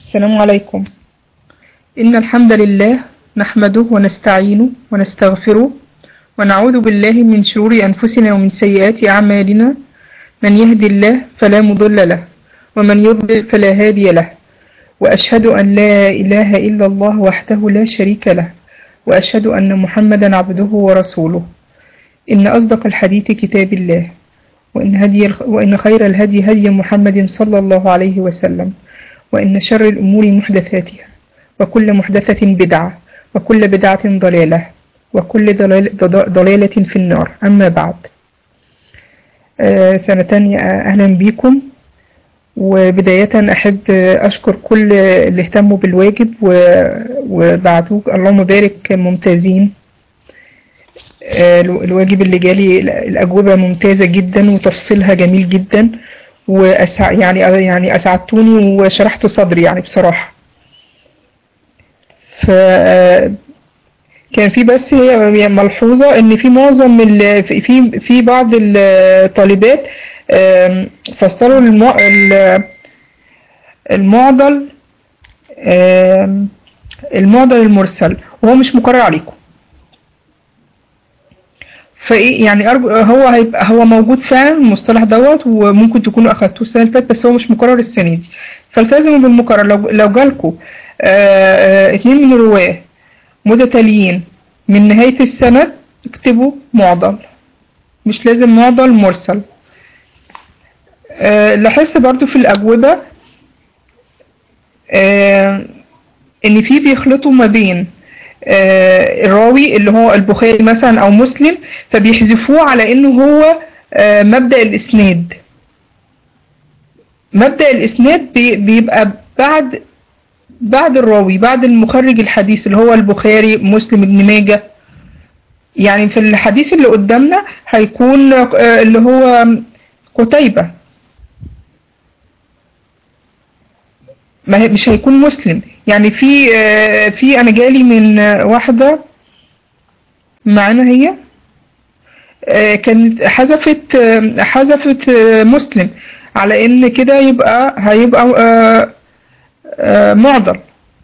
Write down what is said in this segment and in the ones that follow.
السلام عليكم إن الحمد لله نحمده ونستعينه ونستغفره ونعوذ بالله من شرور أنفسنا ومن سيئات أعمالنا من يهدي الله فلا مضل له ومن يضلل فلا هادي له وأشهد أن لا إله إلا الله وحده لا شريك له وأشهد أن محمدا عبده ورسوله إن أصدق الحديث كتاب الله وإن, هدي وإن خير الهدي هدي محمد صلى الله عليه وسلم وإن شر الأمور محدثاتها وكل محدثة بدعة وكل بدعة ضلالة وكل ضلال- ضلالة في النار أما بعد آه، سنة تانية أهلا بكم وبداية أحب أشكر كل اللي اهتموا بالواجب و- وبعتوه اللهم بارك ممتازين آه، الواجب اللي جالي الأجوبة ممتازة جدا وتفصيلها جميل جدا وأسع يعني يعني أسعدتوني وشرحت صدري يعني بصراحة ف كان في بس هي ملحوظة إن في معظم ال- في في- في بعض الطالبات آم، فسروا المع- ال- المعضل آم، المعضل المرسل وهو مش مقرر عليكم فايه يعني أرجو هو هيبقى هو موجود فعلا المصطلح دوت وممكن تكونوا اخدتوه السنه اللي فاتت بس هو مش مكرر السنه دي فالتزموا بالمكرر لو لو جالكوا آه، آه، اتنين من الرواه متتاليين من نهايه السند اكتبوا معضل مش لازم معضل مرسل آه، لاحظت برضو في الاجوبه آه، ان في بيخلطوا ما بين آه، الراوي اللي هو البخاري مثلا او مسلم فبيحذفوه على انه هو آه، مبدأ الاسناد مبدأ الاسناد بي- بيبقى بعد بعد الراوي بعد المخرج الحديث اللي هو البخاري مسلم ابن ماجه يعني في الحديث اللي قدامنا هيكون آه، اللي هو قتيبة ما هي مش هيكون مسلم يعني في آه، في انا جالي من آه، واحده معانا هي آه، كانت حذفت آه، حذفت آه، مسلم على ان كده يبقى هيبقى آه، آه، معضل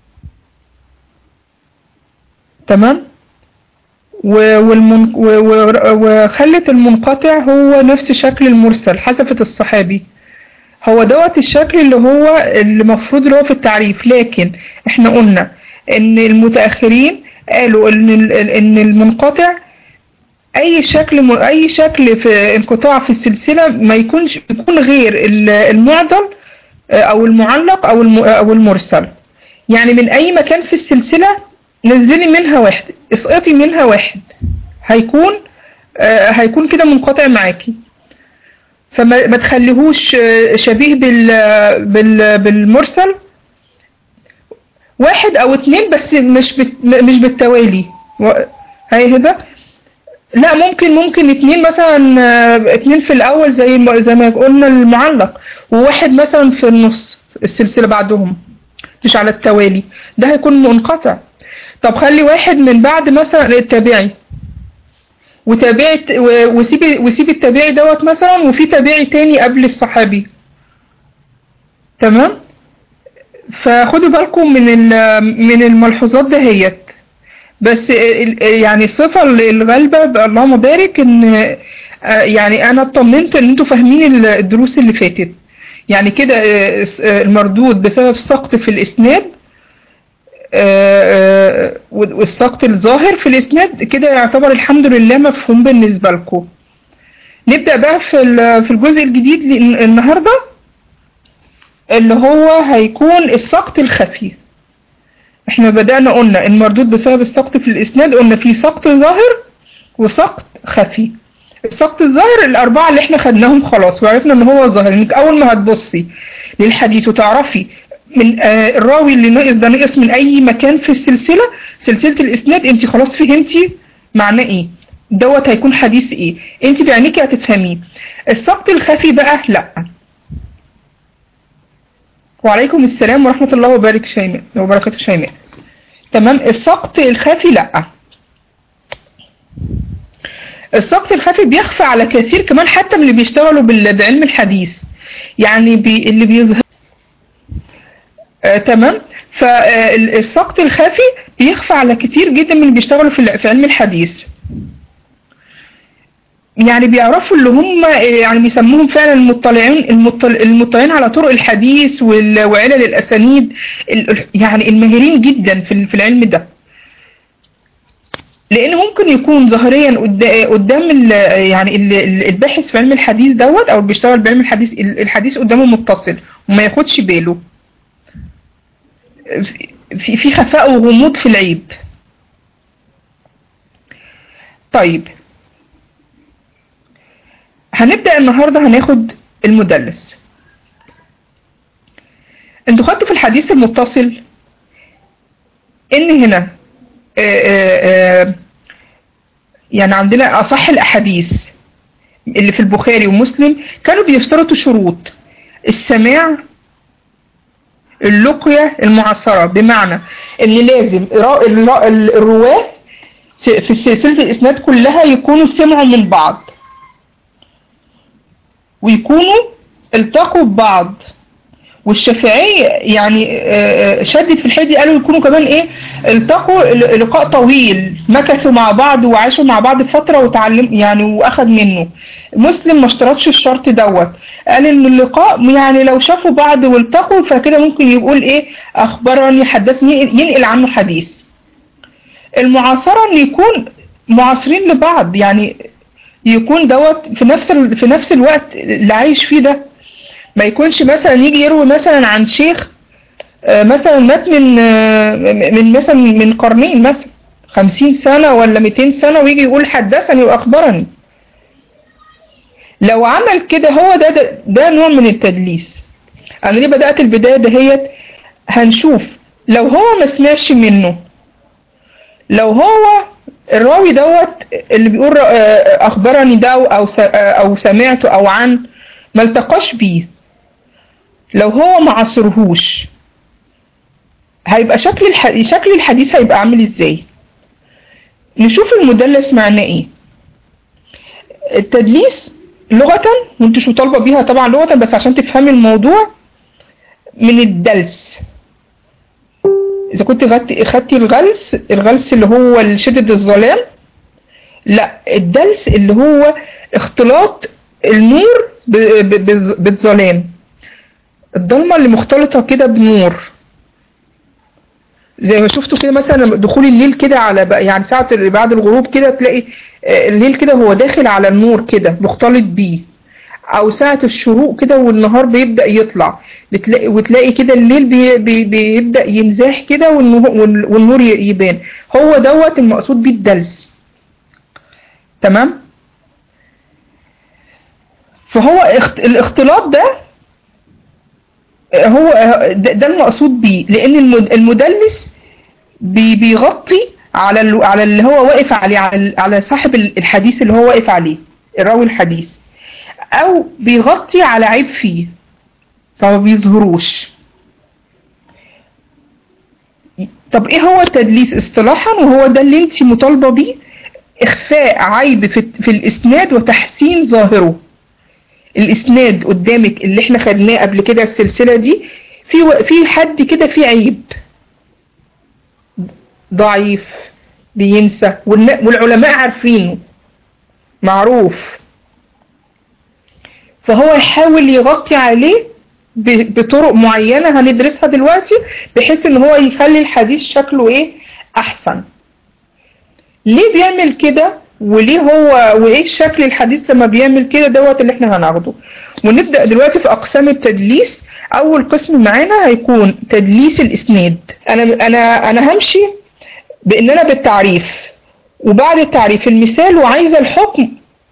تمام و- والمن... و- و- وخلت المنقطع هو نفس شكل المرسل حذفت الصحابي هو دوت الشكل اللي هو اللي المفروض اللي هو في التعريف لكن احنا قلنا ان المتأخرين قالوا ان ال- ان المنقطع اي شكل م- اي شكل في انقطاع في السلسلة ما يكونش يكون غير ال- المعضل آه، او المعلق او الم- او المرسل يعني من اي مكان في السلسلة نزلي منها واحد اسقطي منها واحد هيكون آه، هيكون كده منقطع معاكي فما ما تخليهوش آه، شبيه بال بال بالمرسل واحد او اتنين بس مش بت مش بالتوالي و- هاي هبه لا ممكن ممكن اتنين مثلا آه، اتنين في الاول زي ما زي ما قلنا المعلق وواحد مثلا في النص السلسله بعدهم مش على التوالي ده هيكون منقطع طب خلي واحد من بعد مثلا التابعي وتابعي و- وسيب وسيب التابعي دوت مثلا وفي تابعي تاني قبل الصحابي تمام فخدوا بالكم من ال- من الملحوظات دهيت بس ال- يعني الصفة الغالبة ب- اللهم بارك ان آه، يعني انا اطمنت ان انتوا فاهمين ال- الدروس اللي فاتت يعني كده آه، س- آه، المردود بسبب سقط في الاسناد آه، آه، والسقط الظاهر في الاسناد كده يعتبر الحمد لله مفهوم بالنسبة لكم نبدأ بقى في ال- في الجزء الجديد ل- النهارده اللي هو هيكون السقط الخفي احنا بدأنا قلنا المردود بسبب السقط في الإسناد قلنا في سقط ظاهر وسقط خفي السقط الظاهر الأربعة اللي احنا خدناهم خلاص وعرفنا ان هو ظاهر انك أول ما هتبصي للحديث وتعرفي من آه الراوي اللي نقص ده نقص من أي مكان في السلسلة سلسلة الإسناد انت خلاص فهمتي معناه ايه دوت هيكون حديث ايه انت بعينيكي هتفهميه السقط الخفي بقى لأ وعليكم السلام ورحمة الله وبارك شيماء وبركاته شيماء تمام السقط الخفي لأ السقط الخفي بيخفى على كثير كمان حتى من اللي بيشتغلوا بال- بعلم الحديث يعني بي اللي بيظهر آه تمام فالسقط الخفي بيخفى على كتير جدا من اللي بيشتغلوا في في علم الحديث يعني بيعرفوا اللي هم يعني بيسموهم فعلا المطلعين المطل المطلعين على طرق الحديث وعلل الاسانيد يعني الماهرين جدا في العلم ده لان ممكن يكون ظاهريا قدام يعني الباحث في علم الحديث دوت او اللي بيشتغل بعلم الحديث الحديث قدامه متصل وما ياخدش باله في في خفاء وغموض في العيب طيب هنبدأ النهاردة هناخد المدلس انتوا خدتوا في الحديث المتصل ان هنا آآ آآ يعني عندنا أصح الأحاديث اللي في البخاري ومسلم كانوا بيشترطوا شروط السماع اللقية المعاصرة بمعنى ان لازم الرواه في سلسلة الإسناد كلها يكونوا سمعوا من بعض ويكونوا التقوا ببعض والشافعي يعني شدد في الحته دي قالوا يكونوا كمان ايه التقوا لقاء طويل مكثوا مع بعض وعاشوا مع بعض فتره وتعلم يعني واخد منه مسلم ما اشترطش الشرط دوت قال ان اللقاء يعني لو شافوا بعض والتقوا فكده ممكن يقول ايه اخبرني حدثني ينقل عنه حديث المعاصره ان يكون معاصرين لبعض يعني يكون دوت في نفس في نفس الوقت اللي عايش فيه ده ما يكونش مثلا يجي يروي مثلا عن شيخ مثلا مات من من مثلا من قرنين مثلا خمسين سنة ولا ميتين سنة ويجي يقول حدثني وأخبرني لو عمل كده هو ده, ده ده نوع من التدليس أنا ليه بدأت البداية دهيت هنشوف لو هو ما سمعش منه لو هو الراوي دوت اللي بيقول أخبرني ده أو أو سمعته أو عن ما التقاش بيه لو هو ما عصرهوش هيبقى شكل الح... شكل الحديث هيبقى عامل ازاي نشوف المدلس معناه ايه التدليس لغة وانتش مطالبة بيها طبعا لغة بس عشان تفهمي الموضوع من الدلس اذا كنت خدتي الغلس الغلس اللي هو شدة الظلام لا الدلس اللي هو اختلاط النور بالظلام الضلمة اللي مختلطة كده بنور زي ما شفتوا كده مثلا دخول الليل كده على يعني ساعة اللي بعد الغروب كده تلاقي الليل كده هو داخل على النور كده مختلط بيه او ساعة الشروق كده والنهار بيبدأ يطلع بتلاقي وتلاقي كده الليل بي بي بيبدأ ينزاح كده والنور يبان هو دوت المقصود بيه الدلس تمام فهو الاختلاط ده هو ده المقصود بيه لان المدلس بيغطي على على اللي هو واقف عليه على على صاحب الحديث اللي هو واقف عليه الراوي الحديث او بيغطي على عيب فيه فما بيظهروش طب ايه هو التدليس اصطلاحا وهو ده اللي انت مطالبه بيه اخفاء عيب في, في الاسناد وتحسين ظاهره الاسناد قدامك اللي احنا خدناه قبل كده السلسله دي في في حد كده فيه عيب ضعيف بينسى والعلماء عارفينه معروف فهو يحاول يغطي عليه بطرق معينة هندرسها دلوقتي بحيث ان هو يخلي الحديث شكله ايه احسن ليه بيعمل كده وليه هو وايه شكل الحديث لما بيعمل كده دوت اللي احنا هناخده ونبدا دلوقتي في اقسام التدليس اول قسم معانا هيكون تدليس الاسناد انا انا انا همشي بان انا بالتعريف وبعد التعريف المثال وعايزه الحكم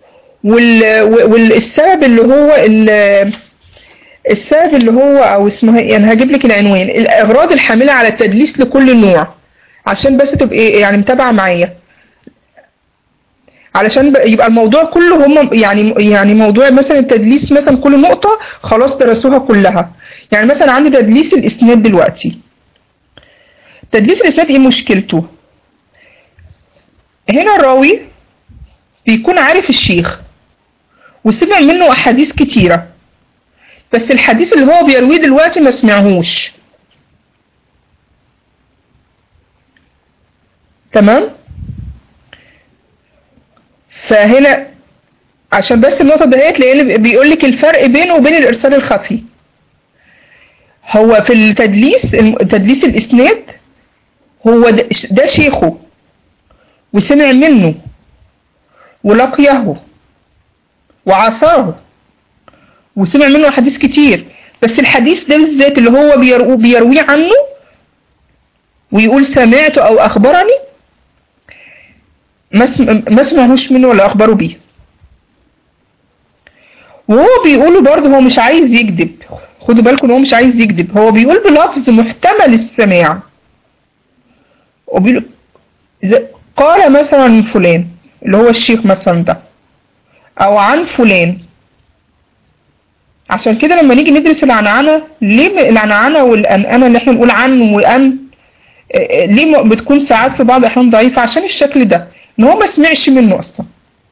والسبب اللي هو السبب اللي هو او اسمها ايه انا هجيب لك العنوان الاغراض الحامله على التدليس لكل نوع عشان بس تبقي يعني متابعه معايا علشان يبقى الموضوع كله هم يعني يعني موضوع مثلا التدليس مثلا كل نقطة خلاص درسوها كلها يعني مثلا عندي تدليس الإسناد دلوقتي تدليس الإسناد إيه مشكلته؟ هنا الراوي بيكون عارف الشيخ وسمع منه أحاديث كتيرة بس الحديث اللي هو بيرويه دلوقتي ما سمعهوش تمام فهنا عشان بس النقطة دهيت لأن بيقول لك الفرق بينه وبين الإرسال الخفي هو في التدليس تدليس الإسناد هو ده, ده شيخه وسمع منه ولقيه وعصاه وسمع منه أحاديث كتير بس الحديث ده بالذات اللي هو بيرو بيرويه عنه ويقول سمعت أو أخبرني ما سمعهوش منه ولا أخبره بيه وهو بيقوله برضه هو مش عايز يكذب خدوا بالكم هو مش عايز يكذب هو بيقول بلفظ محتمل السماع وبيقول قال مثلا فلان اللي هو الشيخ مثلا ده او عن فلان عشان كده لما نيجي ندرس العنعنة ليه العنعنة والأنأنة اللي احنا نقول عن وأن ليه بتكون ساعات في بعض الأحيان ضعيفة عشان الشكل ده إن هو ما سمعش منه أصلا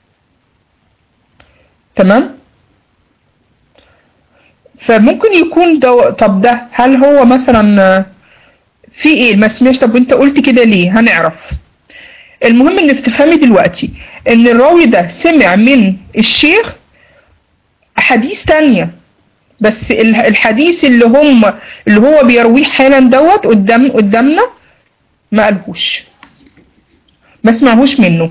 تمام فممكن يكون ده طب ده هل هو مثلا في ايه ما سمعش طب انت قلت كده ليه هنعرف المهم انك تفهمي دلوقتي ان الراوي ده سمع من الشيخ احاديث تانية بس الحديث اللي هم اللي هو بيرويه حالا دوت قدام قدامنا ما قالهوش ما سمعهوش منه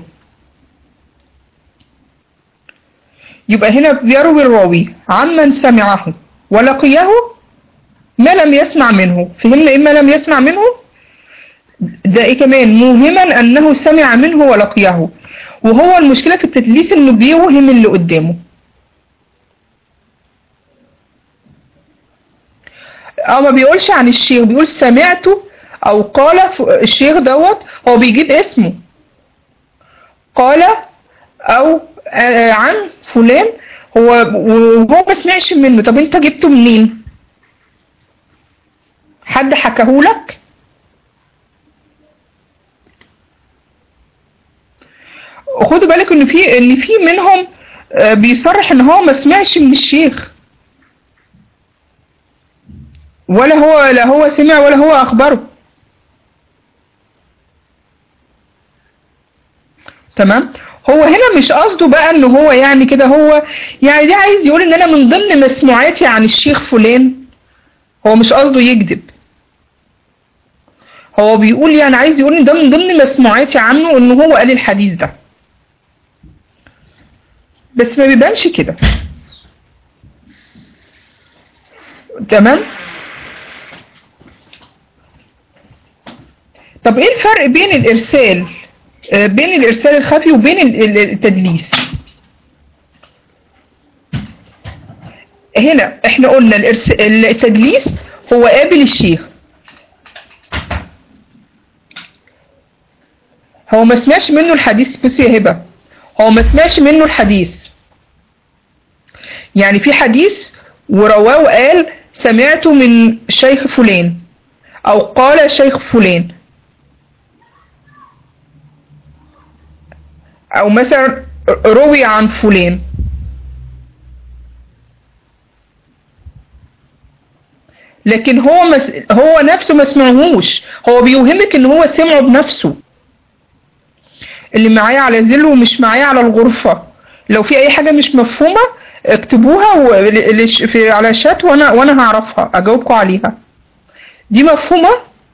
يبقى هنا بيروي الراوي عمن سمعه ولقيه ما لم يسمع منه فهمنا إيه ما لم يسمع منه ده إيه كمان موهما أنه سمع منه ولقيه وهو المشكلة في التدليس إنه بيوهم اللي قدامه اه ما بيقولش عن الشيخ بيقول سمعته او قال الشيخ دوت هو بيجيب اسمه قال او عن فلان هو وهو ما سمعش منه طب انت جبته منين حد حكاهولك خدوا بالك ان في ان في منهم بيصرح ان هو ما سمعش من الشيخ ولا هو لا هو سمع ولا هو اخبره تمام هو هنا مش قصده بقى ان هو يعني كده هو يعني ده عايز يقول ان انا من ضمن مسموعاتي عن الشيخ فلان هو مش قصده يكذب هو بيقول يعني عايز يقول ان ده من ضمن مسموعاتي عنه ان هو قال الحديث ده بس ما بيبانش كده تمام طب ايه الفرق بين الارسال بين الارسال الخفي وبين التدليس هنا احنا قلنا التدليس هو قابل الشيخ هو ما سمعش منه الحديث بصي يا هبه هو ما سمعش منه الحديث يعني في حديث ورواه وقال سمعته من شيخ فلان او قال شيخ فلان او مثلا روي عن فلان لكن هو مس... هو نفسه ما سمعهوش هو بيوهمك ان هو سمعه بنفسه اللي معايا على زل ومش معايا على الغرفة لو في اي حاجة مش مفهومة اكتبوها و... في على شات وانا وانا هعرفها اجاوبكم عليها دي مفهومة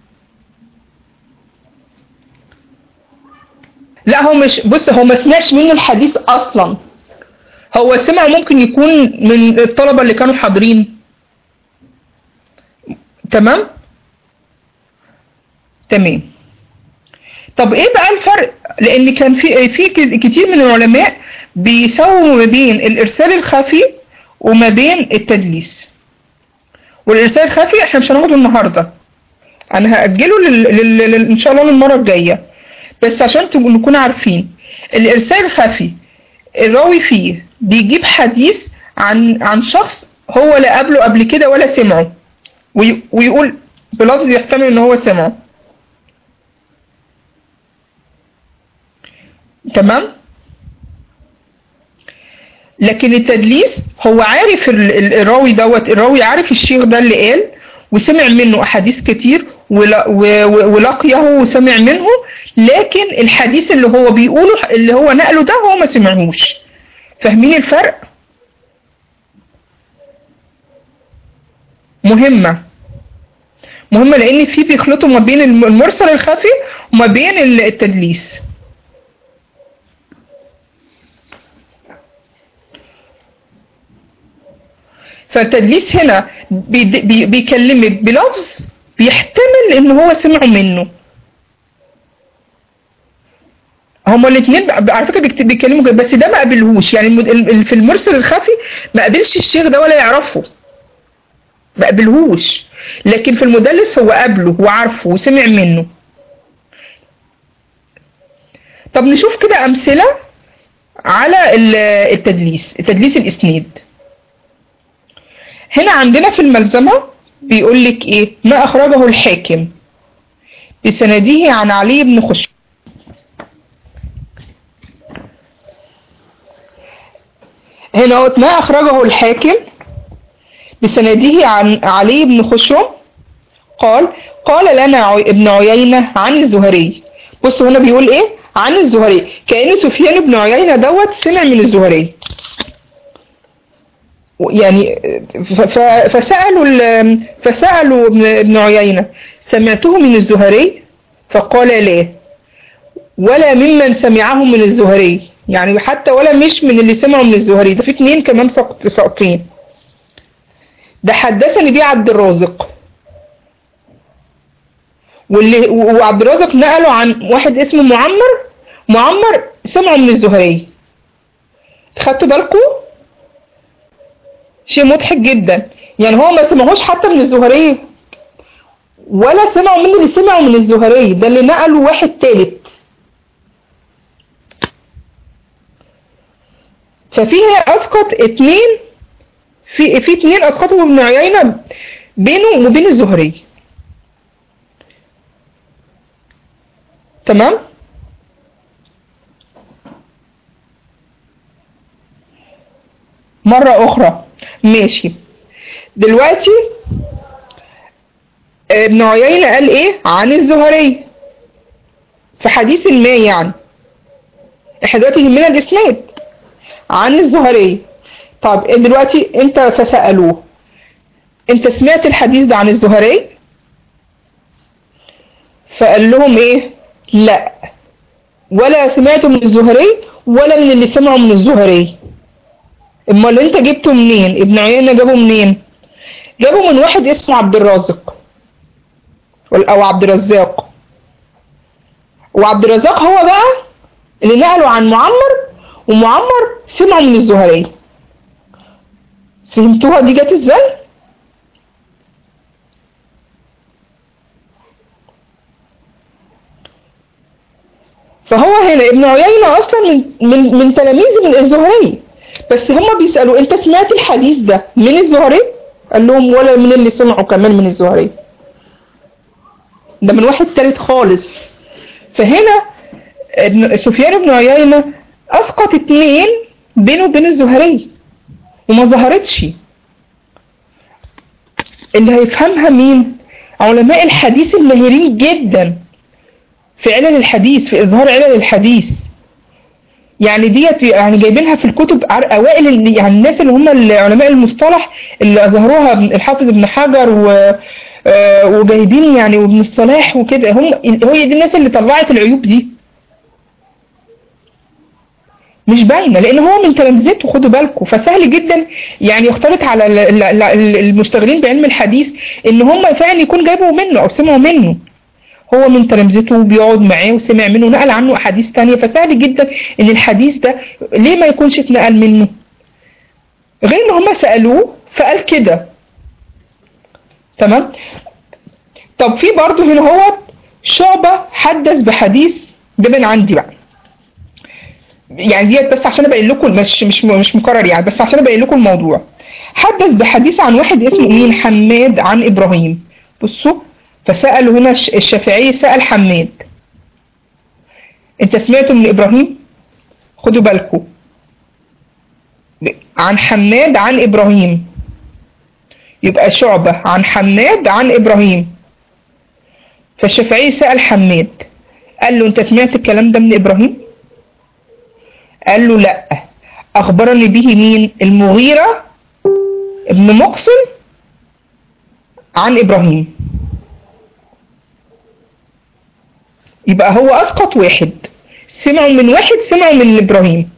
لا هو مش بص هو ما سمعش منه الحديث اصلا هو سمع ممكن يكون من الطلبة اللي كانوا حاضرين تمام تمام طب ايه بقى الفرق لان كان في في كتير من العلماء بيساووا ما بين الارسال الخفي وما بين التدليس والارسال الخفي احنا مش هناخده النهارده انا هاجله لل... لل... لل... ان شاء الله للمره الجايه بس عشان تبقوا نكون عارفين الارسال الخفي الراوي فيه بيجيب حديث عن عن شخص هو لا قابله قبل كده ولا سمعه وي... ويقول بلفظ يحتمل ان هو سمعه تمام لكن التدليس هو عارف الراوي دوت الراوي عارف الشيخ ده اللي قال وسمع منه احاديث كتير ول- و- و- ولقيه وسمع منه لكن الحديث اللي هو بيقوله اللي هو نقله ده هو ما سمعهوش فاهمين الفرق مهمة مهمة لأن في بيخلطوا ما بين الم- المرسل الخفي وما بين ال- التدليس فالتدليس هنا بيد- بي- بيكلمك بلفظ بيحتمل ان هو سمعه منه هما الاثنين على فكره بيكت- بيتكلموا كده بس ده ما قابلهوش يعني المد- ال- ال- في المرسل الخفي ما قابلش الشيخ ده ولا يعرفه ما قابلهوش لكن في المدلس هو قابله وعارفه وسمع منه طب نشوف كده امثله على ال- التدليس التدليس الاسناد هنا عندنا في الملزمه بيقول لك ايه ما اخرجه الحاكم بسنده عن علي بن خشب هنا هو ما أخرجه الحاكم بسنده عن علي بن خشرم قال قال لنا عي- ابن عيينة عن الزهري بصوا هنا بيقول ايه عن الزهري كأن سفيان بن عيينة دوت سمع من الزهري يعني ف- ف- فسألوا ال- فسألوا ابن ابن عيينة سمعته من الزهري فقال لا ولا ممن سمعه من الزهري يعني حتى ولا مش من اللي سمعوا من الزهري ده في اتنين كمان سقط ساقطين ده حدثني بيه عبد الرازق واللي وعبد الرازق نقله عن واحد اسمه معمر معمر سمعه من الزهري خدتوا بالكم شيء مضحك جدا يعني هو ما سمعوش حتى من الزهري ولا سمعوا من اللي سمعوا من الزهري ده اللي نقله واحد تالت ففي هنا اسقط اتنين في في اتنين اسقطوا ابن عيينة بينه وبين الزهري تمام مرة أخرى ماشي دلوقتي ابن عيينة قال إيه عن الزهري في حديث ما يعني احنا دلوقتي يهمنا الإسناد عن الزهري طب دلوقتي انت فسألوه انت سمعت الحديث ده عن الزهري فقال لهم ايه لا ولا سمعته من الزهري ولا من اللي سمعوا من الزهري امال انت جبته منين ابن عيينة جابه منين جابه من واحد اسمه عبد الرازق او عبد الرزاق وعبد الرزاق هو بقى اللي نقله عن معمر ومعمر سمعوا من الزهري فهمتوها دي جت ازاي فهو هنا ابن عيينة اصلا من من من تلاميذ من الزهري بس هما بيسألوا انت سمعت الحديث ده من الزهري قال لهم ولا من اللي سمعوا كمان من الزهري ده من واحد تالت خالص فهنا ابن سفيان بن عيينة اسقط اتنين بينه وبين الزهري وما ظهرتش اللي هيفهمها مين علماء الحديث الماهرين جدا في علل الحديث في اظهار علل الحديث يعني ديت يعني جايبينها في الكتب عر- اوائل اللي يعني الناس اللي هم علماء المصطلح اللي اظهروها ابن- الحافظ ابن حجر و آه، وجايبين يعني وابن الصلاح وكده هم هي دي الناس اللي طلعت العيوب دي مش باينه لان هو من تلامذته خدوا بالكم فسهل جدا يعني يختلط على ال- ال- ال- المشتغلين بعلم الحديث ان هم فعلا يكون جايبوا منه او سمعوا منه هو من تلامذته وبيقعد معاه وسمع منه نقل عنه احاديث تانية فسهل جدا ان الحديث ده ليه ما يكونش اتنقل منه غير ان هم سالوه فقال كده تمام طب في برضه هنا هو شعبة حدث بحديث ده من عندي بقى يعني ديت بس عشان ابين لكم مش مش مش مكرر يعني بس عشان ابين لكم الموضوع حدث بحديث عن واحد اسمه مين حماد عن ابراهيم بصوا فسألوا هنا الش- الشافعي سأل حماد انت سمعت من ابراهيم خدوا بالكم عن حماد عن ابراهيم يبقى شعبة عن حماد عن ابراهيم فالشافعي سأل حماد قال له انت سمعت الكلام ده من ابراهيم قال له لا اخبرني به مين المغيرة ابن مقسم عن ابراهيم يبقى هو اسقط واحد سمعوا من واحد سمعوا من ابراهيم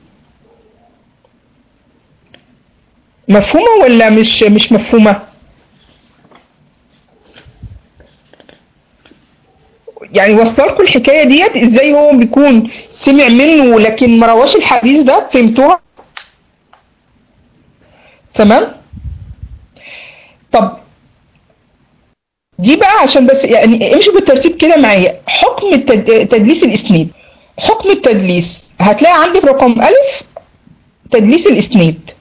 مفهومة ولا مش مش مفهومة يعني وصل لكم الحكاية ديت ازاي هو بيكون سمع منه لكن ما رواش الحديث ده فهمتوها تمام طب دي بقى عشان بس يعني امشوا بالترتيب كده معايا حكم التد... تدليس الاسناد حكم التدليس هتلاقي عندي في رقم ألف تدليس الاسناد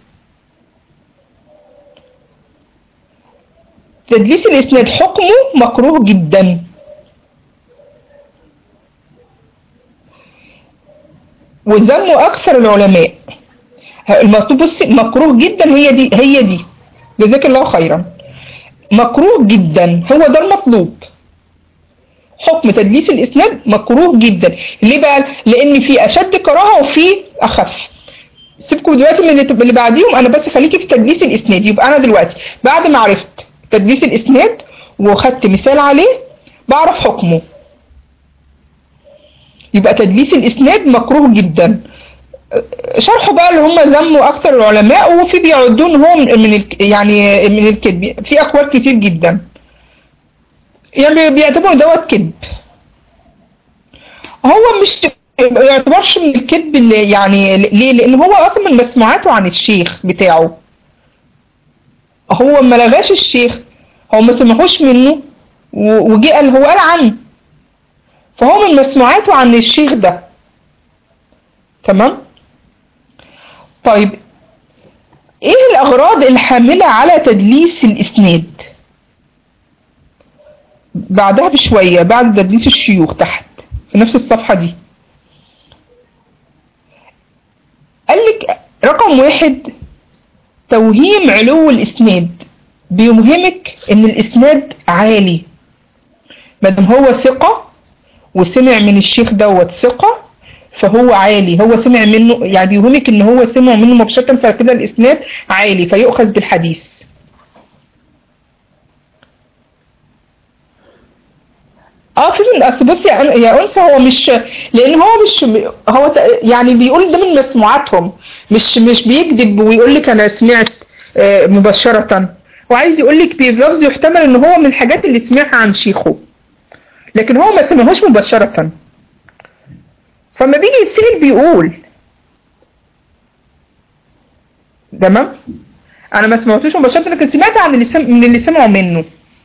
تدليس الاسناد حكمه مكروه جدا وذمه اكثر العلماء المطلوب بصي مكروه جدا هي دي هي دي جزاك الله خيرا مكروه جدا هو ده المطلوب حكم تدليس الاسناد مكروه جدا ليه بقى لان في اشد كراهه وفي اخف سيبكم دلوقتي من اللي بعديهم انا بس خليكي في تدليس الاسناد يبقى انا دلوقتي بعد ما عرفت تدليس الاسناد وخدت مثال عليه بعرف حكمه يبقى تدليس الاسناد مكروه جدا شرحه بقى اللي هم ذموا اكتر العلماء وفي بيعدون هو من يعني من الكذب في اقوال كتير جدا يعني بيعتبروا دوت كذب هو مش ما يعتبرش من الكذب اللي يعني ليه لان هو اصلا من مسموعاته عن الشيخ بتاعه هو ما لغاش الشيخ هو ما سمعوش منه وجه قال هو قال عنه فهو من مسموعاته عن الشيخ ده تمام طيب ايه الاغراض الحاملة على تدليس الاسناد بعدها بشوية بعد تدليس الشيوخ تحت في نفس الصفحة دي قال لك رقم واحد توهيم علو الاسناد بيوهمك ان الاسناد عالي مادام هو ثقة وسمع من الشيخ دوت ثقة فهو عالي هو سمع منه يعني بيوهمك ان هو سمع منه مباشرة فكده الاسناد عالي فيؤخذ بالحديث اه في اصل بصي يا انثى هو مش لان هو مش هو يعني بيقول ده من مسموعاتهم مش مش بيكذب ويقول لك انا سمعت مباشرة وعايز يقول لك بلفظ يحتمل ان هو من الحاجات اللي سمعها عن شيخه لكن هو ما سمعهوش مباشرة فما بيجي يتسأل بيقول تمام انا ما سمعتوش مباشرة لكن سمعت عن اللي سم... من اللي سمعوا منه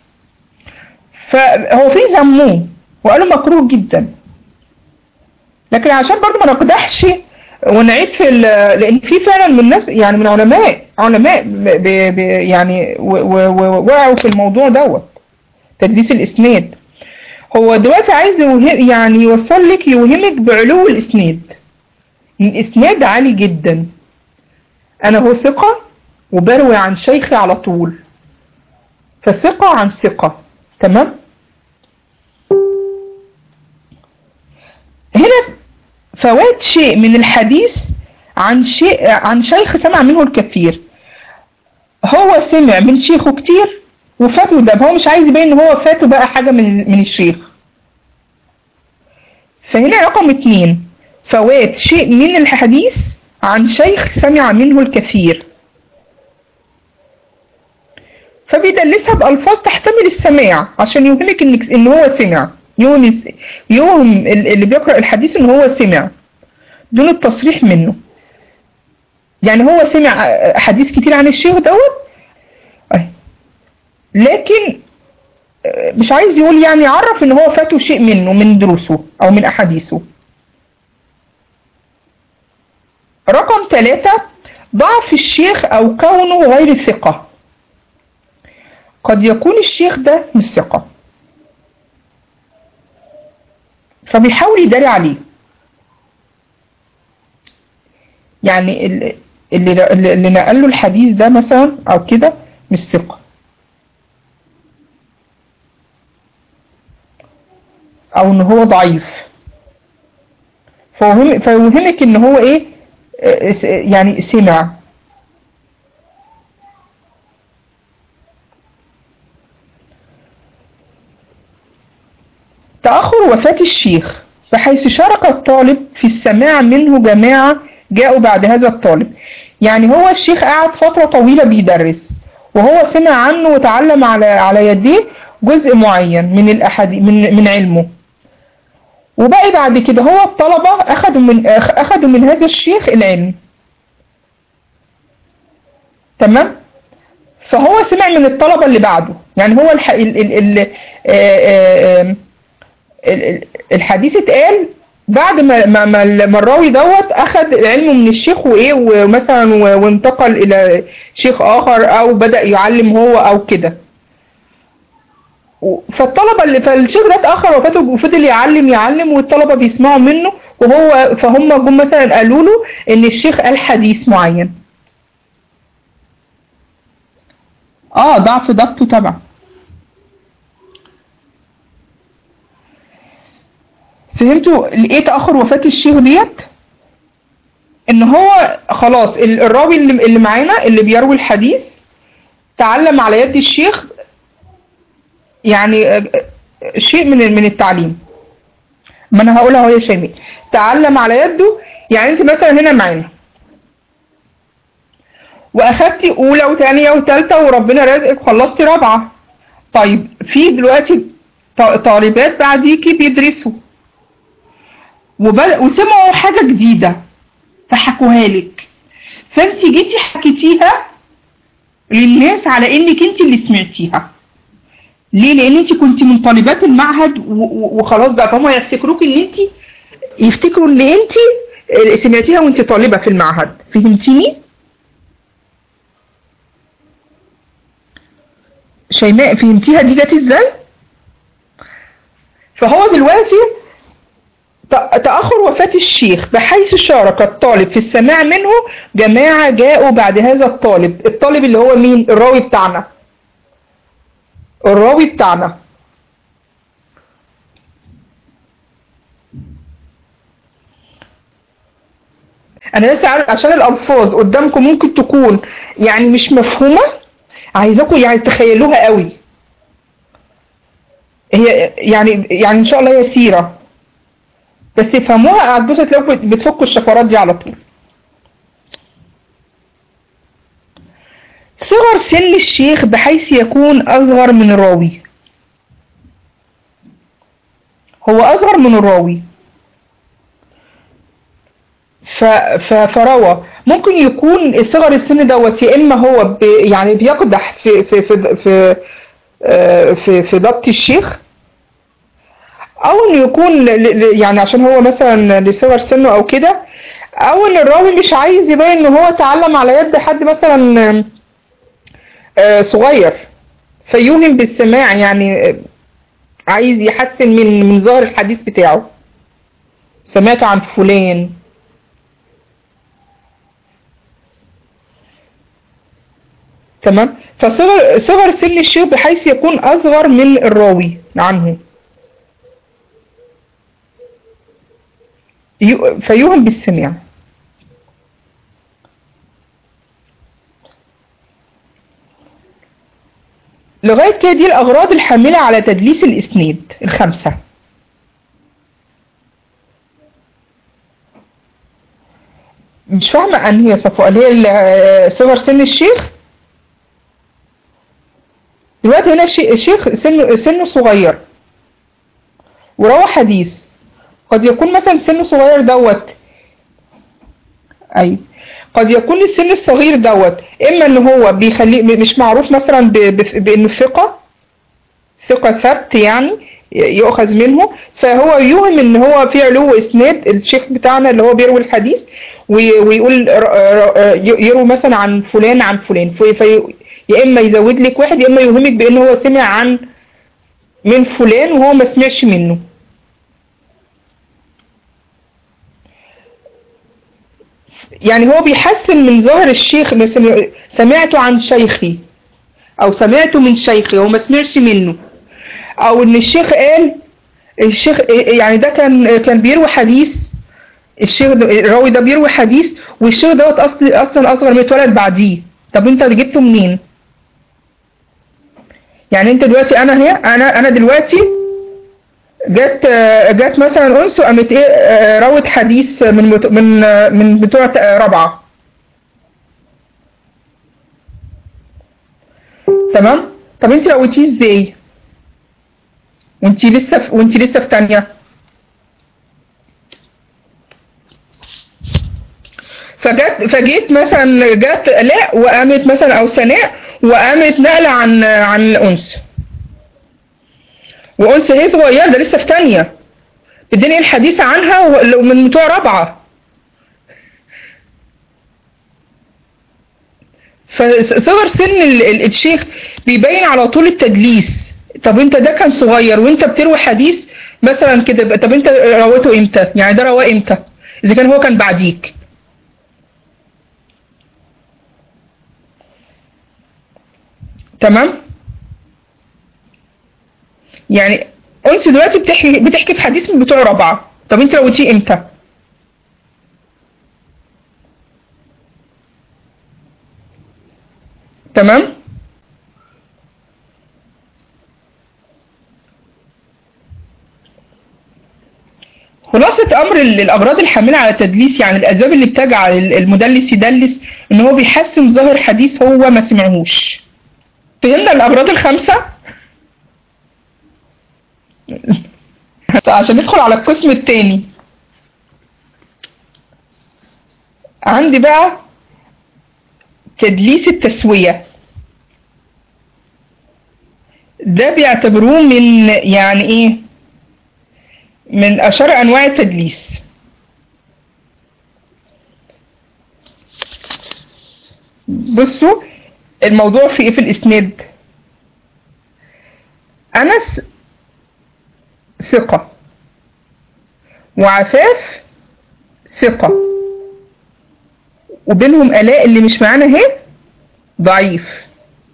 فهو في ذموه وقالوا مكروه جدا لكن عشان برضه ما نقدحش ونعيد في لان في فعلا من الناس يعني من علماء علماء ب... ب... يعني وقعوا في الموضوع دوت تدليس الاسناد هو دلوقتي عايز يوهم يعني يوصل لك يوهمك بعلو الاسناد الاسناد عالي جدا انا هو ثقة وبروي عن شيخي على طول فثقة عن ثقة تمام هنا فوات شيء من الحديث عن شيء عن شيخ سمع منه الكثير هو سمع من شيخه كتير وفاته ده هو مش عايز يبين ان هو فاته بقى حاجة من من الشيخ فهنا رقم اتنين فوات شيء من الحديث عن شيخ سمع منه الكثير فبيدلسها بألفاظ تحتمل السماع عشان يوهمك إنك إن هو سمع يوهم يوهم اللي بيقرأ الحديث إن هو سمع دون التصريح منه يعني هو سمع حديث كتير عن الشيخ دوت لكن مش عايز يقول يعني يعرف ان هو فاته شيء منه من دروسه او من احاديثه رقم ثلاثة ضعف الشيخ او كونه غير ثقة قد يكون الشيخ ده مش ثقة فبيحاول يداري عليه يعني اللي اللي, اللي نقل له الحديث ده مثلا او كده مش ثقة او ان هو ضعيف فيوهم فيوهمك ان هو ايه آه، س- يعني سمع تأخر وفاة الشيخ بحيث شارك الطالب في السماع منه جماعة جاءوا بعد هذا الطالب يعني هو الشيخ قعد فترة طويلة بيدرس وهو سمع عنه وتعلم على على يديه جزء معين من الأحاديث من من علمه وبقي بعد كده هو الطلبة أخدوا من أخ- أخدوا من هذا الشيخ العلم تمام فهو سمع من الطلبة اللي بعده يعني هو الح... ال... ال... ال... آه، آه، آه، ال- ال- الحديث اتقال بعد ما ما ما ما الراوي دوت اخذ علمه من الشيخ وايه ومثلا و- وانتقل الى شيخ اخر او بدا يعلم هو او كده و- فالطلبه اللي فالشيخ ده اتاخر وفاته وفضل يعلم يعلم والطلبه بيسمعوا منه وهو فهم جم مثلا قالوا له ان الشيخ قال حديث معين اه ضعف ضبطه طبعا فهمتوا ايه تاخر وفاه الشيخ ديت ان هو خلاص ال- الراوي اللي اللي معانا اللي بيروي الحديث تعلم على يد الشيخ يعني آه، آه، شيء من من التعليم ما انا هقولها اهو يا شيماء تعلم على يده يعني انت مثلا هنا معانا واخدتي اولى وثانيه وثالثه وربنا رزقك خلصتي رابعه طيب في دلوقتي ط- طالبات بعديكي بيدرسوا وبدأ وسمعوا حاجة جديدة فحكوها لك فانت جيتي حكيتيها للناس على انك انت اللي سمعتيها ليه لان انت كنت من طالبات المعهد و- و- وخلاص بقى فهم يفتكروك ان انت يفتكروا ان انت سمعتيها وانت طالبة في المعهد فهمتيني شيماء فهمتيها دي جت ازاي فهو دلوقتي ت- تأخر وفاة الشيخ بحيث شارك الطالب في السماع منه جماعة جاءوا بعد هذا الطالب الطالب اللي هو مين الراوي بتاعنا الراوي بتاعنا انا لسه عارف عشان الالفاظ قدامكم ممكن تكون يعني مش مفهومة عايزاكم يعني تخيلوها قوي هي يعني يعني ان شاء الله يسيرة بس افهموها هتبصوا تلاقوا بت- بتفكوا الشفرات دي على طول صغر سن الشيخ بحيث يكون أصغر من الراوي هو أصغر من الراوي ف... ف... فروى ممكن يكون صغر السن دوت يا إما هو ب... يعني بيقدح في في في في آه، في, في ضبط الشيخ او انه يكون ل- ل- يعني عشان هو مثلا لصغر سنه او كده او ان الراوي مش عايز يبين ان هو اتعلم على يد حد مثلا آه، صغير فيوهم بالسماع يعني آه، عايز يحسن من من ظاهر الحديث بتاعه سمعت عن فلان تمام فصغر صغر سن الشيخ بحيث يكون اصغر من الراوي عنه يو- فيوهم بالسماع لغاية كده دي الأغراض الحاملة على تدليس الإسناد الخمسة مش فاهمة أنهي يا صفوة اللي هي ال- صغر سن الشيخ دلوقتي هنا الشي- الشيخ سنه سنه صغير وروى حديث قد يكون مثلا سنه صغير دوت ايوه قد يكون السن الصغير دوت اما ان هو بيخليه م- مش معروف مثلا ب- ب- بانه ثقة ثقة ثبت يعني ي- يؤخذ منه فهو يوهم ان هو في علو اسناد الشيخ بتاعنا اللي هو بيروي الحديث وي- ويقول ر- ر- ي- يروي مثلا عن فلان عن فلان في في يا اما يزود لك واحد يا اما يوهمك بان هو سمع عن من فلان وهو ما سمعش منه يعني هو بيحسن من ظاهر الشيخ مثلا سمعته عن شيخي او سمعته من شيخي هو ما سمعش منه او ان الشيخ قال الشيخ يعني ده كان كان بيروي حديث الشيخ ده الراوي ده بيروي حديث والشيخ دوت اصل اصلا اصغر من اتولد بعديه طب انت جبته منين يعني انت دلوقتي انا هي انا انا دلوقتي جت جت مثلا انس وقامت ايه روت حديث من بتو من من بتوع رابعه تمام طب انت رويتيه ازاي وانت لسه في وانت لسه في تانية فجت فجيت مثلا جت لا وقامت مثلا او سناء وقامت نقله عن عن الانس وانس هي صغيره ده لسه في تانية بدني الحديث عنها من بتوع رابعه فصغر سن الشيخ بيبين على طول التدليس طب انت ده كان صغير وانت بتروي حديث مثلا كده طب انت رويته امتى يعني ده رواه امتى اذا كان هو كان بعديك تمام يعني انت دلوقتي بتحكي بتحكي في حديث من بتوع رابعه طب انت رويتيه امتى تمام خلاصة أمر الأغراض الحاملة على التدليس يعني الأسباب اللي بتجعل المدلس يدلس إن هو بيحسن ظاهر حديث هو ما سمعهوش. فهمنا الأغراض الخمسة؟ عشان ندخل على القسم التاني. عندي بقى تدليس التسوية. ده بيعتبروه من يعني إيه؟ من أشهر أنواع التدليس بصوا الموضوع في إيه في الإسناد أنس ثقة وعفاف ثقة وبينهم آلاء اللي مش معانا اهي ضعيف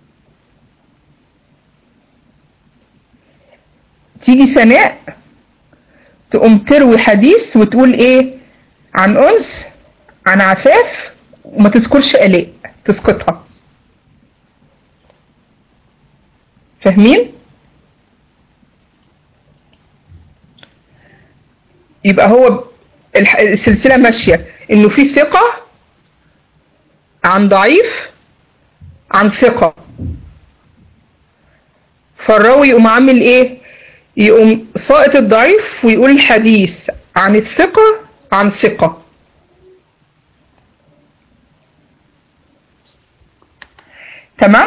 تيجي سناء تقوم تروي حديث وتقول ايه عن انس عن عفاف وما تذكرش الاء تسقطها فاهمين يبقى هو السلسله ماشيه انه في ثقه عن ضعيف عن ثقه فالراوي يقوم عامل ايه يقوم ساقط الضعيف ويقول الحديث عن الثقة عن ثقة تمام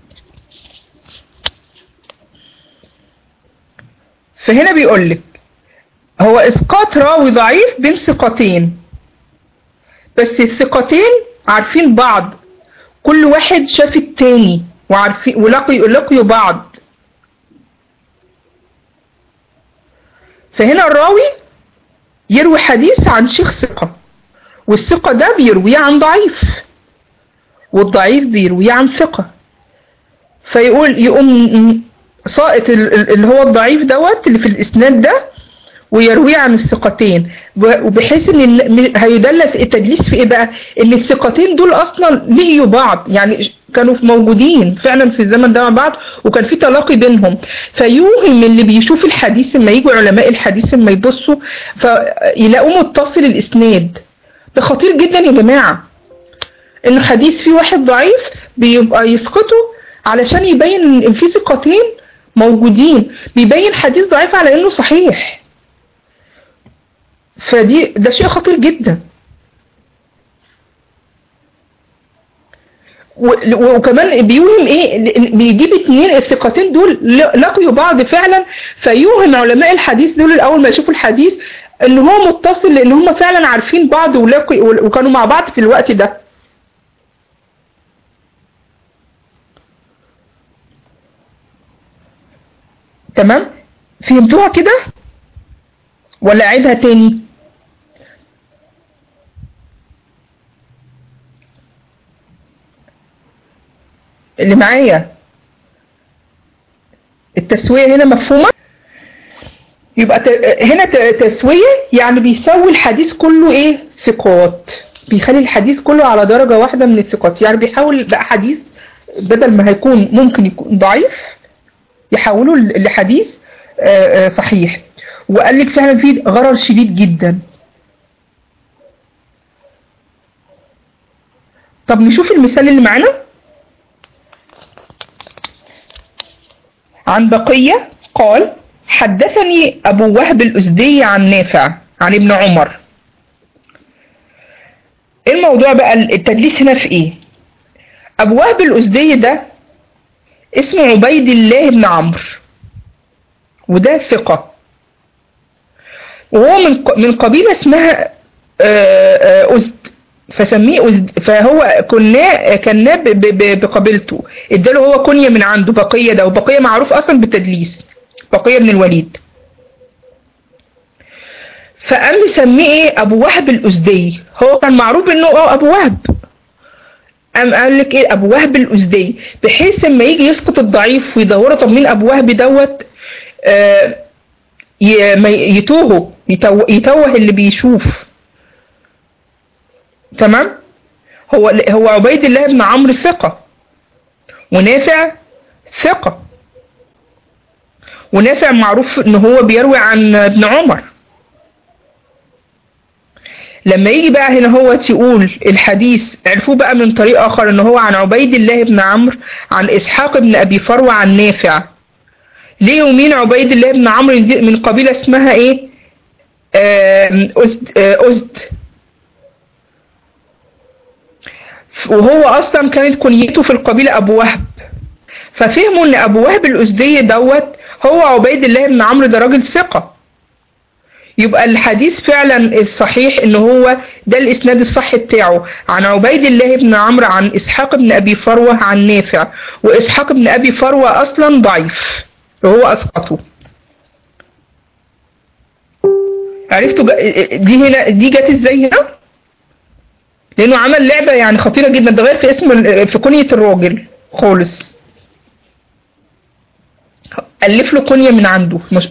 فهنا بيقول لك هو اسقاط راوي ضعيف بين ثقتين بس الثقتين عارفين بعض كل واحد شاف التاني وعارفين ولقيوا لقيوا بعض فهنا الراوي يروي حديث عن شيخ ثقة والثقة ده بيرويه عن ضعيف والضعيف بيرويه عن ثقة فيقول يقوم ساقط اللي هو الضعيف دوت اللي في الإسناد ده ويرويه عن الثقتين وبحيث ان هيدلس التدليس في ايه بقى ان الثقتين دول اصلا لقيوا بعض يعني كانوا موجودين فعلا في الزمن ده مع بعض وكان في تلاقي بينهم فيوهم اللي بيشوف الحديث لما يجوا علماء الحديث لما يبصوا فيلاقوه متصل الاسناد ده خطير جدا يا جماعه ان حديث فيه واحد ضعيف بيبقى يسقطه علشان يبين ان في ثقتين موجودين بيبين حديث ضعيف على انه صحيح فدي ده شيء خطير جدا وكمان بيوهم ايه بيجيب اتنين الثقتين دول لقيوا بعض فعلا فيوهم علماء الحديث دول الاول ما يشوفوا الحديث ان هو متصل لان هم فعلا عارفين بعض ولقي وكانوا مع بعض في الوقت ده تمام فهمتوها كده ولا اعيدها تاني اللي معايا التسوية هنا مفهومة يبقى ت- هنا ت- تسوية يعني بيسوي الحديث كله ايه ثقات بيخلي الحديث كله على درجة واحدة من الثقات يعني بيحاول بقى حديث بدل ما هيكون ممكن يكون ضعيف يحوله ل- لحديث آه، آه، صحيح وقال لك فعلا فيه غرر شديد جدا طب نشوف المثال اللي معانا عن بقية قال حدثني أبو وهب الأزدي عن نافع عن ابن عمر إيه الموضوع بقى التدليس هنا في ايه ابو وهب الازدي ده اسمه عبيد الله بن عمرو وده ثقة وهو من ق- من قبيلة اسمها آه، آه، أزد فسميه أزد فهو كناه كناه ب- ب- بقبيلته اداله هو كنية من عنده بقية ده وبقية معروف أصلا بالتدليس بقية بن الوليد فقام مسميه ايه ابو وهب الازدي هو كان معروف انه اه ابو وهب قام قال لك ايه ابو وهب الازدي بحيث لما يجي يسقط الضعيف ويدوروا طب مين ابو وهب دوت آه ي- ما ي- يتوهوا يتوه, يتوه اللي بيشوف تمام هو هو عبيد الله بن عمرو ثقة ونافع ثقة ونافع معروف ان هو بيروي عن ابن عمر لما يجي بقى هنا هو تقول الحديث عرفوه بقى من طريق اخر ان هو عن عبيد الله بن عمرو عن اسحاق بن ابي فروه عن نافع ليه ومين عبيد الله بن عمرو دي من قبيله اسمها ايه آم، أزد, آه، أزد وهو اصلا كانت كنيته في القبيله ابو وهب ففهموا ان ابو وهب الازدي دوت هو عبيد الله بن عمرو ده راجل ثقه يبقى الحديث فعلا الصحيح ان هو ده الاسناد الصح بتاعه عن عبيد الله بن عمرو عن اسحاق بن ابي فروه عن نافع واسحاق بن ابي فروه اصلا ضعيف وهو اسقطه عرفتوا جا- دي هنا دي جت ازاي هنا لانه عمل لعبه يعني خطيره جدا ده غير في اسم ال- في كنيه الراجل خالص الف له كنيه من عنده مش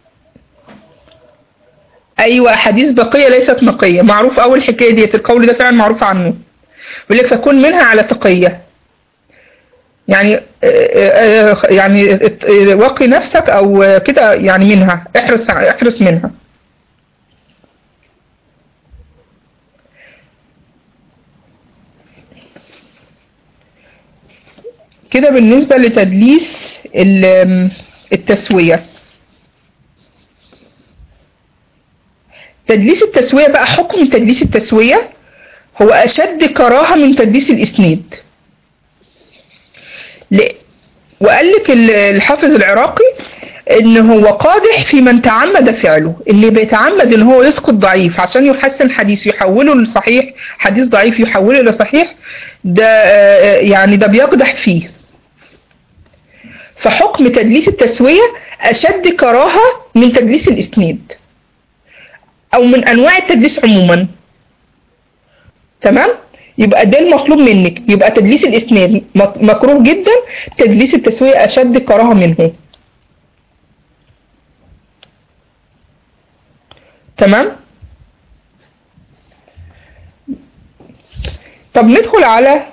ايوه احاديث بقيه ليست نقيه معروف اول حكايه ديت القول ده فعلا معروف عنه بيقول لك فكن منها على تقيه يعني آه، آه، آه، يعني آه، وقي نفسك او آه، كده يعني منها احرص احرص منها كده بالنسبة لتدليس ال- التسوية تدليس التسوية بقى حكم تدليس التسوية هو أشد كراهة من تدليس الإسناد ل- وقال لك ال- الحافظ العراقي ان هو قادح في من تعمد فعله اللي بيتعمد ان هو يسقط ضعيف عشان يحسن حديث يحوله لصحيح حديث ضعيف يحوله لصحيح ده آه، يعني ده بيقدح فيه فحكم تدليس التسوية أشد كراهة من تدليس الإسناد أو من أنواع التدليس عموما تمام يبقى ده المطلوب منك يبقى تدليس الإسناد مك- مكروه جدا تدليس التسوية أشد كراهة منه تمام طب ندخل على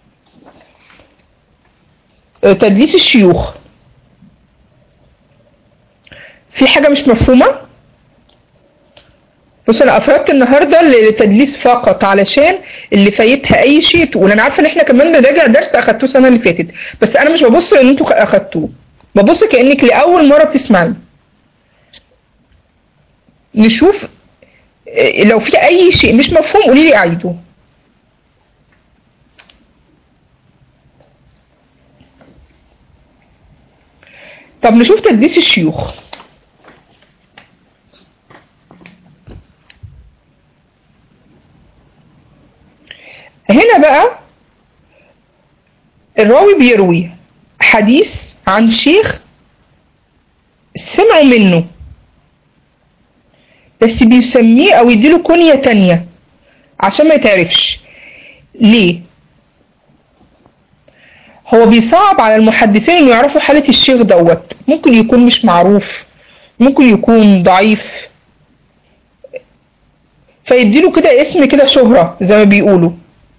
آه، تدليس الشيوخ في حاجة مش مفهومة بص انا افردت النهارده للتدليس فقط علشان اللي فايتها اي شيء تقول انا عارفه ان احنا كمان بنراجع درس اخدتوه السنه اللي فاتت بس انا مش ببص ان انتوا اخدتوه ببص كانك لاول مره بتسمعي نشوف آه، لو في اي شيء مش مفهوم قولي لي اعيده طب نشوف تدليس الشيوخ هنا بقى الراوي بيروي حديث عن شيخ سمعوا منه بس بيسميه او يديله كنية تانية عشان ما يتعرفش ليه هو بيصعب على المحدثين انه يعرفوا حالة الشيخ دوت ممكن يكون مش معروف ممكن يكون ضعيف فيديله كده اسم كده شهرة زي ما بيقولوا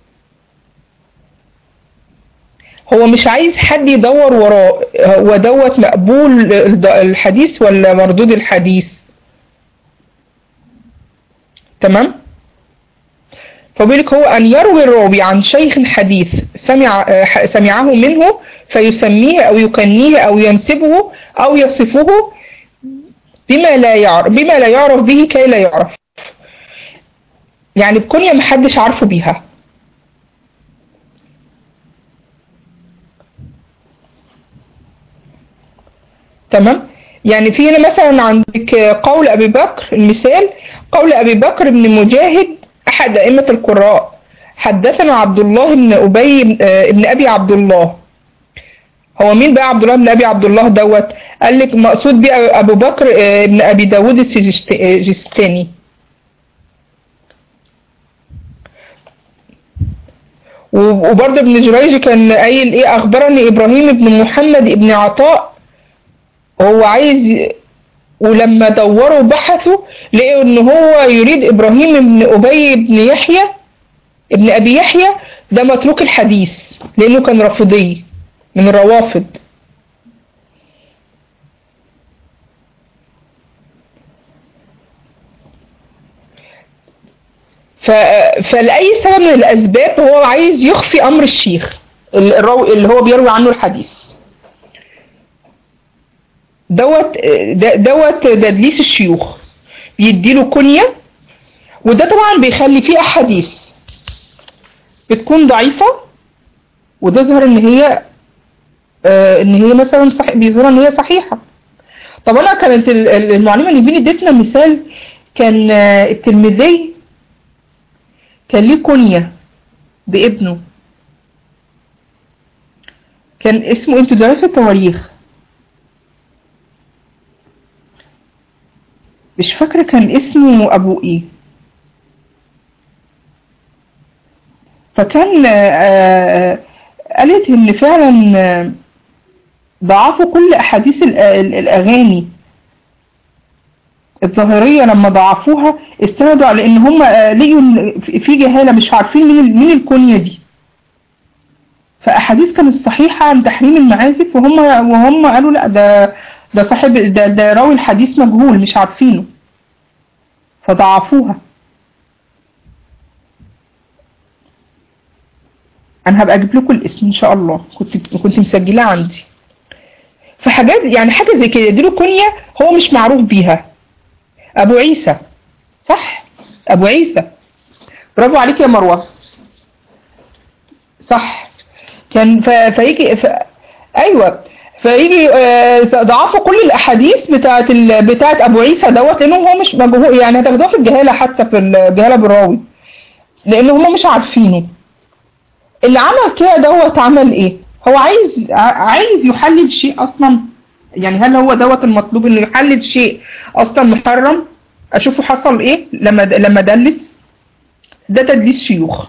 هو مش عايز حد يدور وراه هو دوت مقبول الحديث ولا مردود الحديث تمام فبيقولك هو أن يروي الراوي عن شيخ حديث سمع سمعه منه فيسميه أو يكنيه أو ينسبه أو يصفه بما لا يعرف بما لا يعرف به كي لا يعرف يعني بكنية محدش عارفه بيها تمام يعني في هنا مثلا عندك قول أبي بكر المثال قول أبي بكر بن مجاهد أحد أئمة القراء حدثنا عبد الله بن أبي بن أبي عبد الله هو مين بقى عبد الله بن أبي عبد الله دوت قال لك مقصود بيه أبو بكر بن أبي داود السجستاني وبرضه ابن جريج كان قايل ايه اخبرني ابراهيم بن محمد بن عطاء هو عايز ولما دوروا بحثوا لقوا ان هو يريد ابراهيم بن ابي بن يحيى ابن ابي يحيى ده متروك الحديث لانه كان رافضي من الروافض ف... فلأي سبب من الأسباب هو عايز يخفي أمر الشيخ الراوي اللي هو بيروي عنه الحديث دوت دوت تدليس الشيوخ بيديله كنية وده طبعا بيخلي فيه أحاديث بتكون ضعيفة وده ظهر إن هي آه إن هي مثلا صح بيظهر إن هي صحيحة طب أنا كانت المعلمة اللي بيني ادتنا مثال كان آه الترمذي كان ليه كنية بابنه كان اسمه انتوا دراسة تواريخ مش فاكرة كان اسمه أبو إيه فكان آه قالت إن فعلا ضعفوا كل أحاديث الأغاني الظاهرية لما ضعفوها استندوا على ان هم لقوا في جهالة مش عارفين مين مين الكونية دي فأحاديث كانت صحيحة عن تحريم المعازف وهم وهم قالوا لا ده ده صاحب ده, ده راوي الحديث مجهول مش عارفينه فضعفوها انا هبقى اجيب لكم الاسم ان شاء الله كنت كنت مسجلاه عندي فحاجات يعني حاجه زي كده دي له كنيه هو مش معروف بيها ابو عيسى صح ابو عيسى برافو عليك يا مروه صح كان ف... فيجي ف... ايوه فيجي ضعفوا كل الاحاديث بتاعت ال... بتاعت ابو عيسى دوت لانه هو مش مجهول يعني هتاخدوها في الجهاله حتى في الجهاله بالراوي لان هم مش عارفينه اللي عمل كده دوت عمل ايه هو عايز عايز يحلل شيء اصلا يعني هل هو دوت المطلوب انه يحلل شيء اصلا محرم اشوفه حصل ايه لما لما دلس ده تدليس شيوخ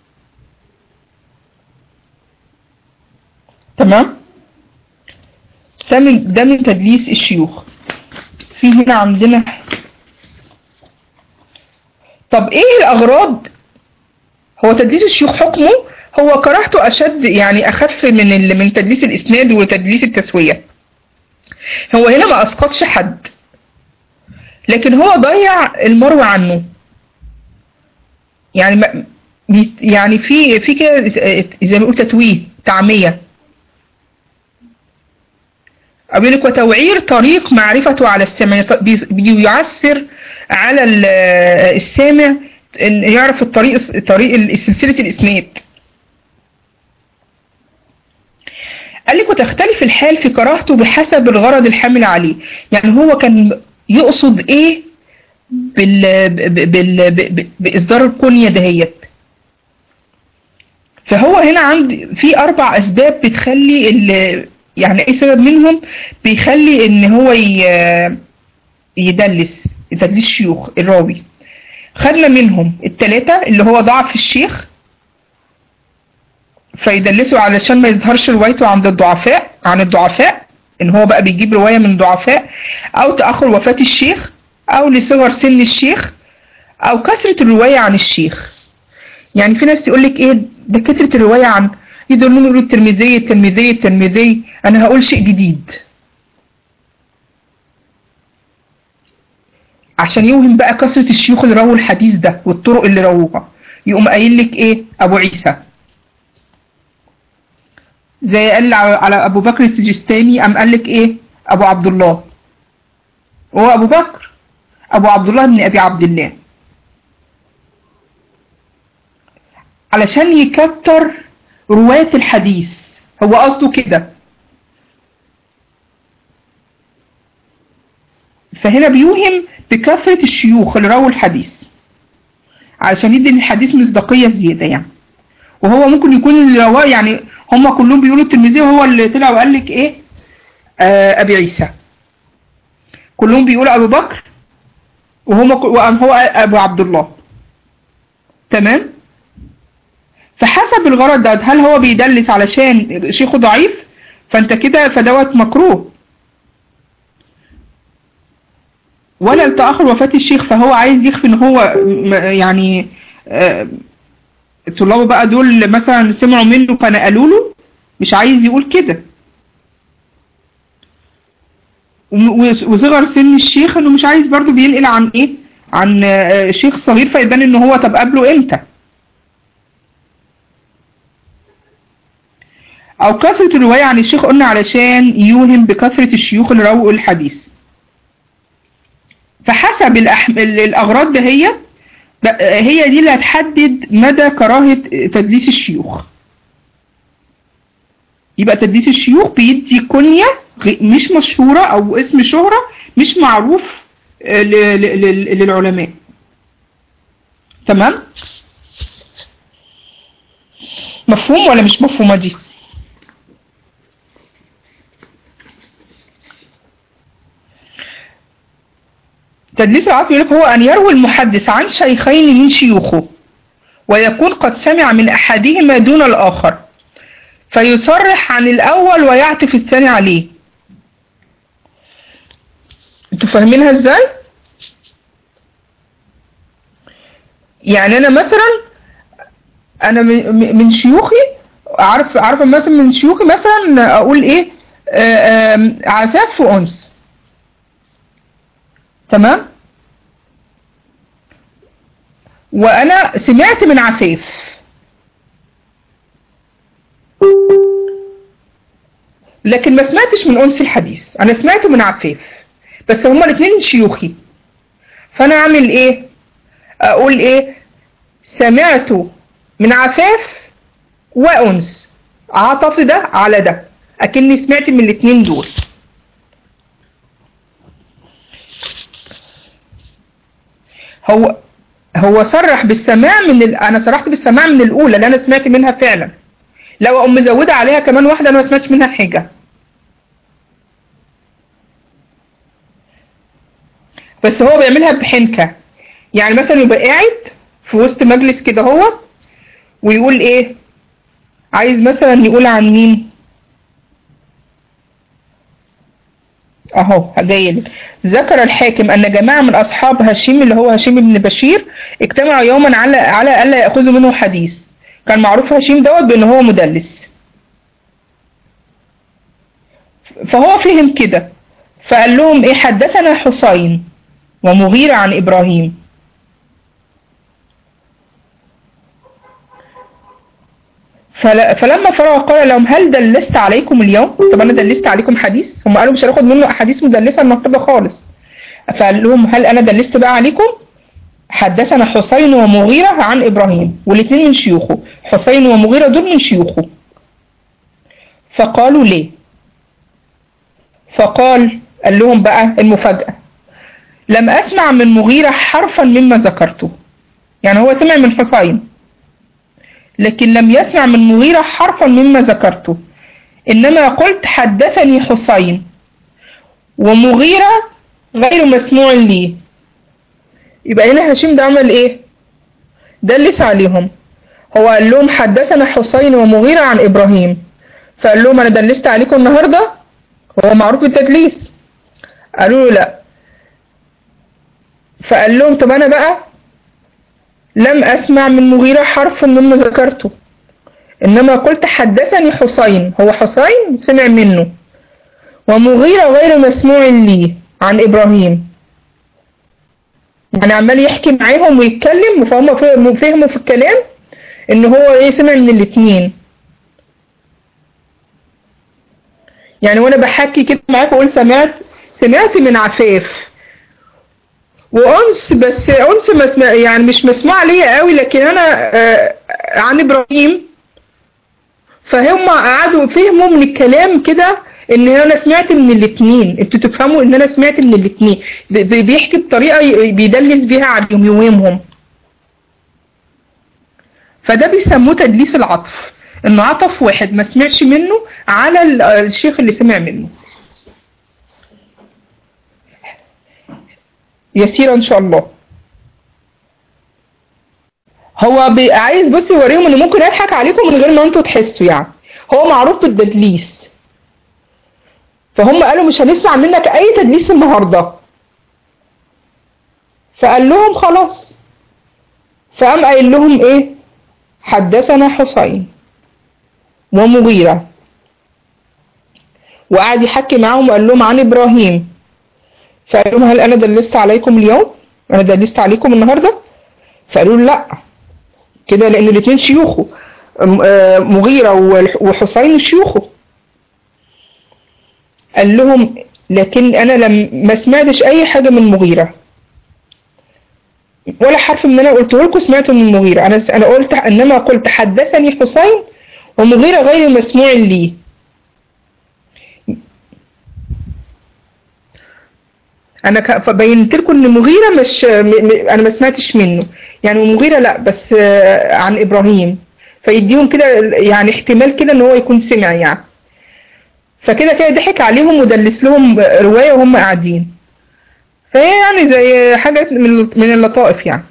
تمام ده من ده من تدليس الشيوخ في هنا عندنا طب ايه الاغراض هو تدليس الشيوخ حكمه هو كراهته اشد يعني اخف من من تدليس الاسناد وتدليس التسويه هو هنا ما اسقطش حد لكن هو ضيع المروي عنه يعني ما يعني في في كده زي ما بيقول تتويه تعميه أقول لك وتوعير طريق معرفته على السامع بيعثر على السامع ان يعرف الطريق طريق سلسله الاسناد قال لك وتختلف الحال في كراهته بحسب الغرض الحامل عليه يعني هو كان يقصد ايه بال, بال... بال... باصدار الكنيه دهيت فهو هنا عند في اربع اسباب بتخلي ال... يعني اي سبب منهم بيخلي ان هو ي... يدلس تدليس شيوخ الراوي خدنا منهم التلاتة اللي هو ضعف الشيخ فيدلسوا علشان ما يظهرش روايته عند الضعفاء عن الضعفاء ان هو بقى بيجيب رواية من ضعفاء او تأخر وفاة الشيخ او لصغر سن الشيخ او كثرة الرواية عن الشيخ يعني في ناس تقول لك ايه ده كثرة الرواية عن يدلون يقولوا الترمذي الترمذي الترمذي انا هقول شيء جديد عشان يوهم بقى كثرة الشيوخ اللي رووا الحديث ده والطرق اللي رووها يقوم قايل لك ايه ابو عيسى زي قال على على ابو بكر السجستاني قام قال لك ايه ابو عبد الله هو ابو بكر ابو عبد الله بن ابي عبد الله علشان يكتر رواية الحديث هو قصده كده فهنا بيوهم بكثرة الشيوخ اللي رووا الحديث علشان يدي الحديث مصداقية زيادة يعني وهو ممكن يكون اللي رواه يعني هم كلهم بيقولوا الترمذي وهو اللي طلع وقال لك ايه آه ابي عيسى كلهم بيقولوا ابو بكر وهم وقام هو ابو عبد الله تمام فحسب الغرض ده هل هو بيدلس علشان شيخه ضعيف فانت كده فدوت مكروه ولا لتأخر وفاة الشيخ فهو عايز يخفي ان هو م- يعني آه، طلابه بقى دول مثلا سمعوا منه فنقلوا له مش عايز يقول كده وم- و- وصغر سن الشيخ انه مش عايز برضو بينقل عن ايه عن آه، شيخ صغير فيبان ان هو طب قابله امتى او كثرة الرواية عن الشيخ قلنا علشان يوهم بكثرة الشيوخ اللي رووا الحديث فحسب الأح... ال- الأغراض دهيت ب- هي دي اللي هتحدد مدى كراهة تدليس الشيوخ يبقى تدليس الشيوخ بيدي كنية غ- مش مشهورة أو اسم شهرة مش معروف آه، ل- ل- ل- للعلماء تمام مفهوم ولا مش مفهومة دي تدليس العقل يقول لك هو أن يروي المحدث عن شيخين من شيوخه ويكون قد سمع من أحدهما دون الآخر فيصرح عن الأول ويعطف الثاني عليه انتوا فاهمينها ازاي؟ يعني أنا مثلا أنا من- من من شيوخي عارف عارفة مثلا من شيوخي مثلا أقول إيه آه، آم، عفاف وأنس تمام وانا سمعت من عفاف لكن ما سمعتش من انس الحديث انا سمعته من عفاف بس هما الاثنين شيوخي فانا اعمل ايه اقول ايه سمعت من عفاف وانس عطف ده على ده اكني سمعت من الاثنين دول هو هو صرح بالسماع من ال... انا صرحت بالسماع من الاولى اللي انا سمعت منها فعلا لو اقوم مزوده عليها كمان واحده انا ما سمعتش منها حاجه بس هو بيعملها بحنكه يعني مثلا يبقى قاعد في وسط مجلس كده هو ويقول ايه عايز مثلا يقول عن مين اهو جاي لك ذكر الحاكم ان جماعه من اصحاب هشيم اللي هو هشيم بن بشير اجتمعوا يوما على على الا ياخذوا منه حديث كان معروف هشيم دوت بان هو مدلس فهو فهم كده فقال لهم ايه حدثنا حسين ومغيرة عن ابراهيم فل- فلما فرغ قال لهم هل دلست عليكم اليوم طب انا دلست عليكم حديث هم قالوا مش هناخد منه احاديث مدلسه النهارده خالص فقال لهم هل انا دلست بقى عليكم حدثنا حسين ومغيرة عن ابراهيم والاثنين من شيوخه حسين ومغيرة دول من شيوخه فقالوا ليه فقال قال لهم بقى المفاجأة لم أسمع من مغيرة حرفا مما ذكرته يعني هو سمع من حسين لكن لم يسمع من مغيرة حرفا مما ذكرته إنما قلت حدثني حسين ومغيرة غير مسموع لي يبقى هنا هشيم ده عمل ايه دلس عليهم هو قال لهم حدثنا حسين ومغيرة عن إبراهيم فقال لهم أنا دلست عليكم النهاردة هو معروف بالتدليس قالوا له لا فقال لهم طب انا بقى لم اسمع من مغيرة حرف مما ذكرته انما قلت حدثني حسين هو حسين سمع منه ومغيرة غير مسموع لي عن ابراهيم يعني عمال يحكي معاهم ويتكلم فهم فهموا فهموا في الكلام ان هو ايه سمع من الاتنين يعني وانا بحكي كده معاك واقول سمعت سمعت من عفاف وانس بس انس مسمع يعني مش مسموع ليا قوي لكن انا آه عن ابراهيم فهم قعدوا فهموا من الكلام كده ان انا سمعت من الاثنين انتوا تفهموا ان انا سمعت من الاثنين بيحكي بطريقه بيدلس بيها عليهم يوهمهم فده بيسموه تدليس العطف انه عطف واحد ما سمعش منه على الشيخ اللي سمع منه يسيرة ان شاء الله هو بي- عايز بص يوريهم ان ممكن يضحك عليكم من غير ما انتوا تحسوا يعني هو معروف بالتدليس فهم قالوا مش هنسمع منك اي تدليس النهارده فقال لهم خلاص فقام قايل لهم ايه حدثنا حسين ومغيرة وقعد يحكي معاهم وقال لهم عن ابراهيم فقال لهم هل انا دلست عليكم اليوم انا دلست عليكم النهارده فقالوا له لا كده لان الاثنين شيوخه م- آه، مغيرة والح- وحسين شيوخه قال لهم لكن انا لم ما سمعتش اي حاجه من مغيره ولا حرف من اللي انا قلته لكم سمعته من مغيره انا انا قلت انما قلت حدثني حسين ومغيره غير مسموع لي انا ك- فبينت لكم ان مغيره مش م... م... انا ما سمعتش منه يعني مغيره لا بس آه، عن ابراهيم فيديهم كده يعني احتمال كده ان هو يكون سمع يعني فكده كده ضحك عليهم ودلس لهم رواية وهم قاعدين فهي يعني زي حاجة من من اللطائف يعني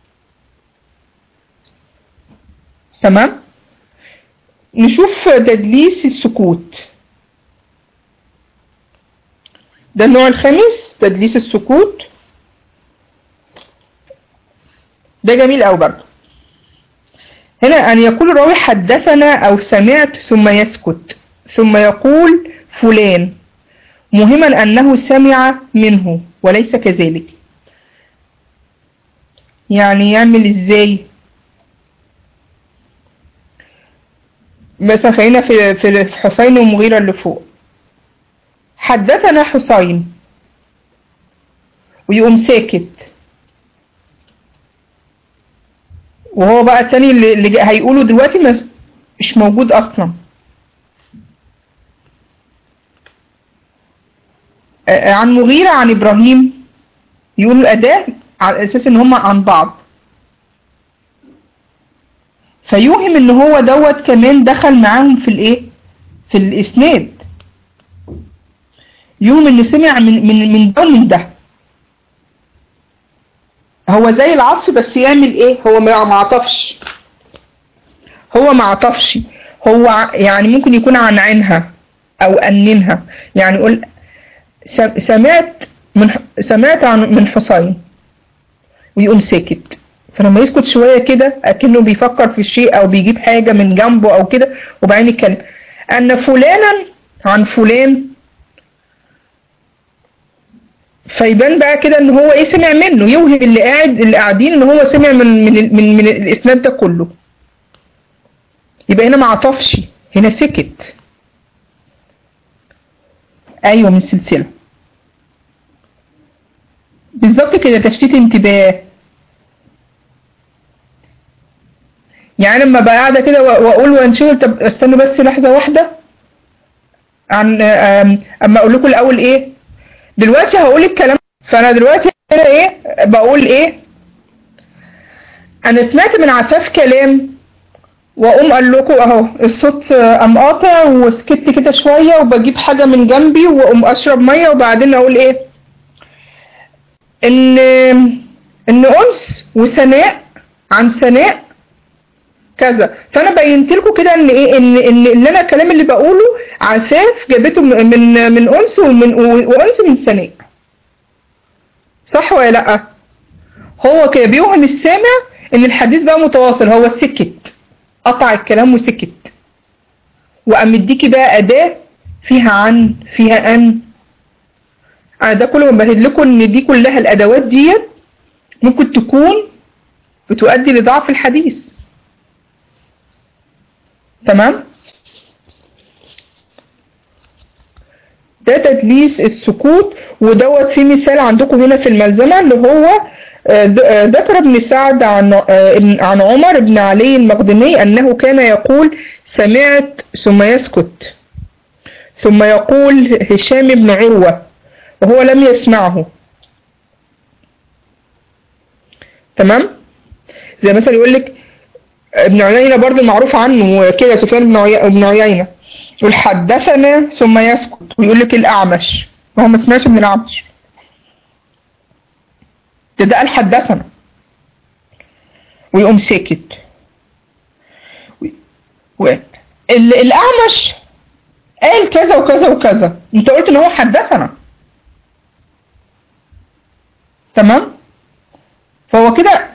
تمام نشوف تدليس السكوت ده النوع الخامس تدليس السكوت ده جميل أوي برضه هنا أن يقول الراوي حدثنا أو سمعت ثم يسكت ثم يقول فلان مهما أنه سمع منه وليس كذلك يعني يعمل ازاي مثلا خلينا في في في حسين ومغيرة اللي فوق حدثنا حسين ويقوم ساكت وهو بقى التاني اللي, اللي جا- هيقوله دلوقتي مس- مش موجود اصلا آه، عن مغيرة عن ابراهيم يقولوا الاداة على اساس ان هما عن بعض فيوهم ان هو دوت كمان دخل معاهم في الايه في الاسناد يوهم ان سمع من من من ده ومن ده هو زي العطف بس يعمل ايه هو ما ما عطفش هو ما عطفش هو ع- يعني ممكن يكون عن عينها او اننها يعني يقول س- سمعت من ح- سمعت عن من حسين ويقوم ساكت فلما يسكت شويه كده اكنه بيفكر في الشيء او بيجيب حاجه من جنبه او كده وبعدين يتكلم ان فلانا عن فلان فيبان بقى كده ان هو ايه سمع منه يوهم اللي قاعد اللي قاعدين ان هو سمع من من ال- من, من الاسناد ده كله يبقى هنا ما عطفش هنا سكت ايوه من السلسله بالظبط كده تشتيت انتباه يعني لما بقى قاعده كده و- واقول وانشغل طب استنوا بس لحظه واحده عن أم- اما اقول لكم الاول ايه دلوقتي هقول الكلام فانا دلوقتي هنا ايه بقول ايه انا سمعت من عفاف كلام واقوم قال لكم اهو الصوت قام قاطع وسكت كده شويه وبجيب حاجه من جنبي واقوم اشرب ميه وبعدين اقول ايه ان ان انس وسناء عن سناء كذا فانا بينت لكم كده ان ايه ان ان ان انا الكلام اللي بقوله عفاف جابته من من من انس ومن وانس من سناء صح ولا لا هو كده بيوهم السامع ان الحديث بقى متواصل هو سكت قطع الكلام وسكت وقام مديكي بقى اداه فيها عن فيها ان انا ده كله بمهد لكم ان دي كلها الادوات ديت ممكن تكون بتؤدي لضعف الحديث تمام ده تدليس السكوت ودوت في مثال عندكم هنا في الملزمة اللي هو آه، ذ- آه، ذكر ابن سعد عن آه، ابن- عن عمر بن علي المقدمي أنه كان يقول سمعت ثم يسكت ثم يقول هشام بن عروة وهو لم يسمعه تمام زي مثلا يقول لك ابن عيينة برضه معروف عنه كده سفيان بن عي- بن عيينة يقول حدثنا ثم يسكت ويقول لك الأعمش وهو ما سمعش من الأعمش ده ده قال حدثنا ويقوم ساكت و... و... ال... الأعمش قال كذا وكذا وكذا انت قلت ان هو حدثنا تمام فهو كده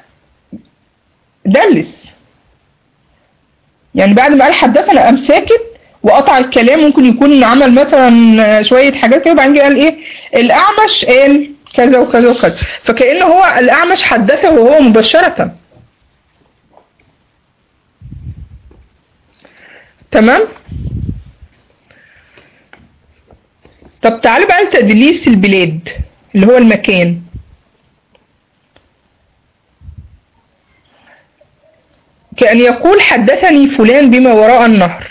دلس يعني بعد ما قال حدثنا قام ساكت وقطع الكلام ممكن يكون عمل مثلا شويه حاجات كده وبعدين جه قال ايه الاعمش قال كذا وكذا وكذا فكأن هو الاعمش حدثه وهو مباشره تمام طب تعالى بقى لتدليس البلاد اللي هو المكان كأن يقول حدثني فلان بما وراء النهر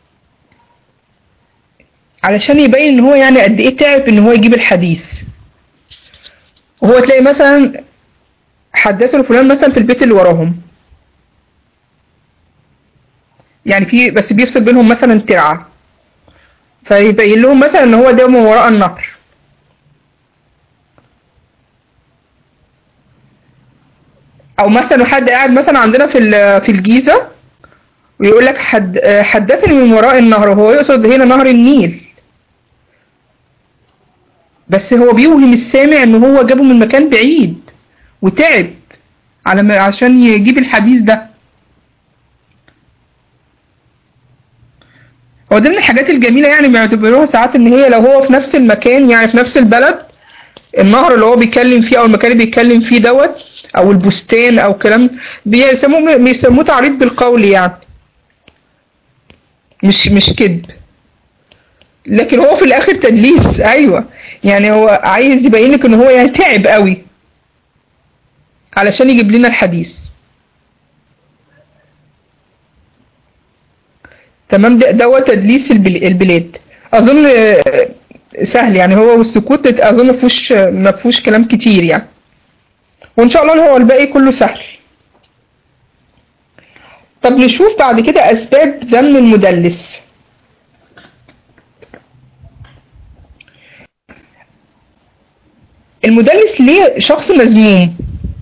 علشان يبين ان هو يعني قد ايه تعب ان هو يجيب الحديث وهو تلاقي مثلا حدثوا فلان مثلا في البيت اللي وراهم يعني في بس بيفصل بينهم مثلا ترعه فيبين لهم مثلا ان هو ده من وراء النهر او مثلا حد قاعد مثلا عندنا في ال- في الجيزه ويقول لك حد حدثني من وراء النهر وهو يقصد هنا نهر النيل بس هو بيوهم السامع ان هو جابه من مكان بعيد وتعب على ما عشان يجيب الحديث ده هو ده من الحاجات الجميلة يعني بيعتبروها ساعات ان هي لو هو في نفس المكان يعني في نفس البلد النهر اللي هو بيتكلم فيه او المكان اللي بيتكلم فيه دوت او البستان او كلام بيسموه بيسموه تعريض بالقول يعني مش مش كذب لكن هو في الاخر تدليس ايوه يعني هو عايز يبين لك ان هو يعني تعب قوي علشان يجيب لنا الحديث تمام ده دوت تدليس البل- البلاد اظن آه، سهل يعني هو والسكوت ده اظن ما فيهوش ما فيهوش كلام كتير يعني وان شاء الله هو الباقي كله سهل طب نشوف بعد كده اسباب ذم المدلس المدلس ليه شخص مذموم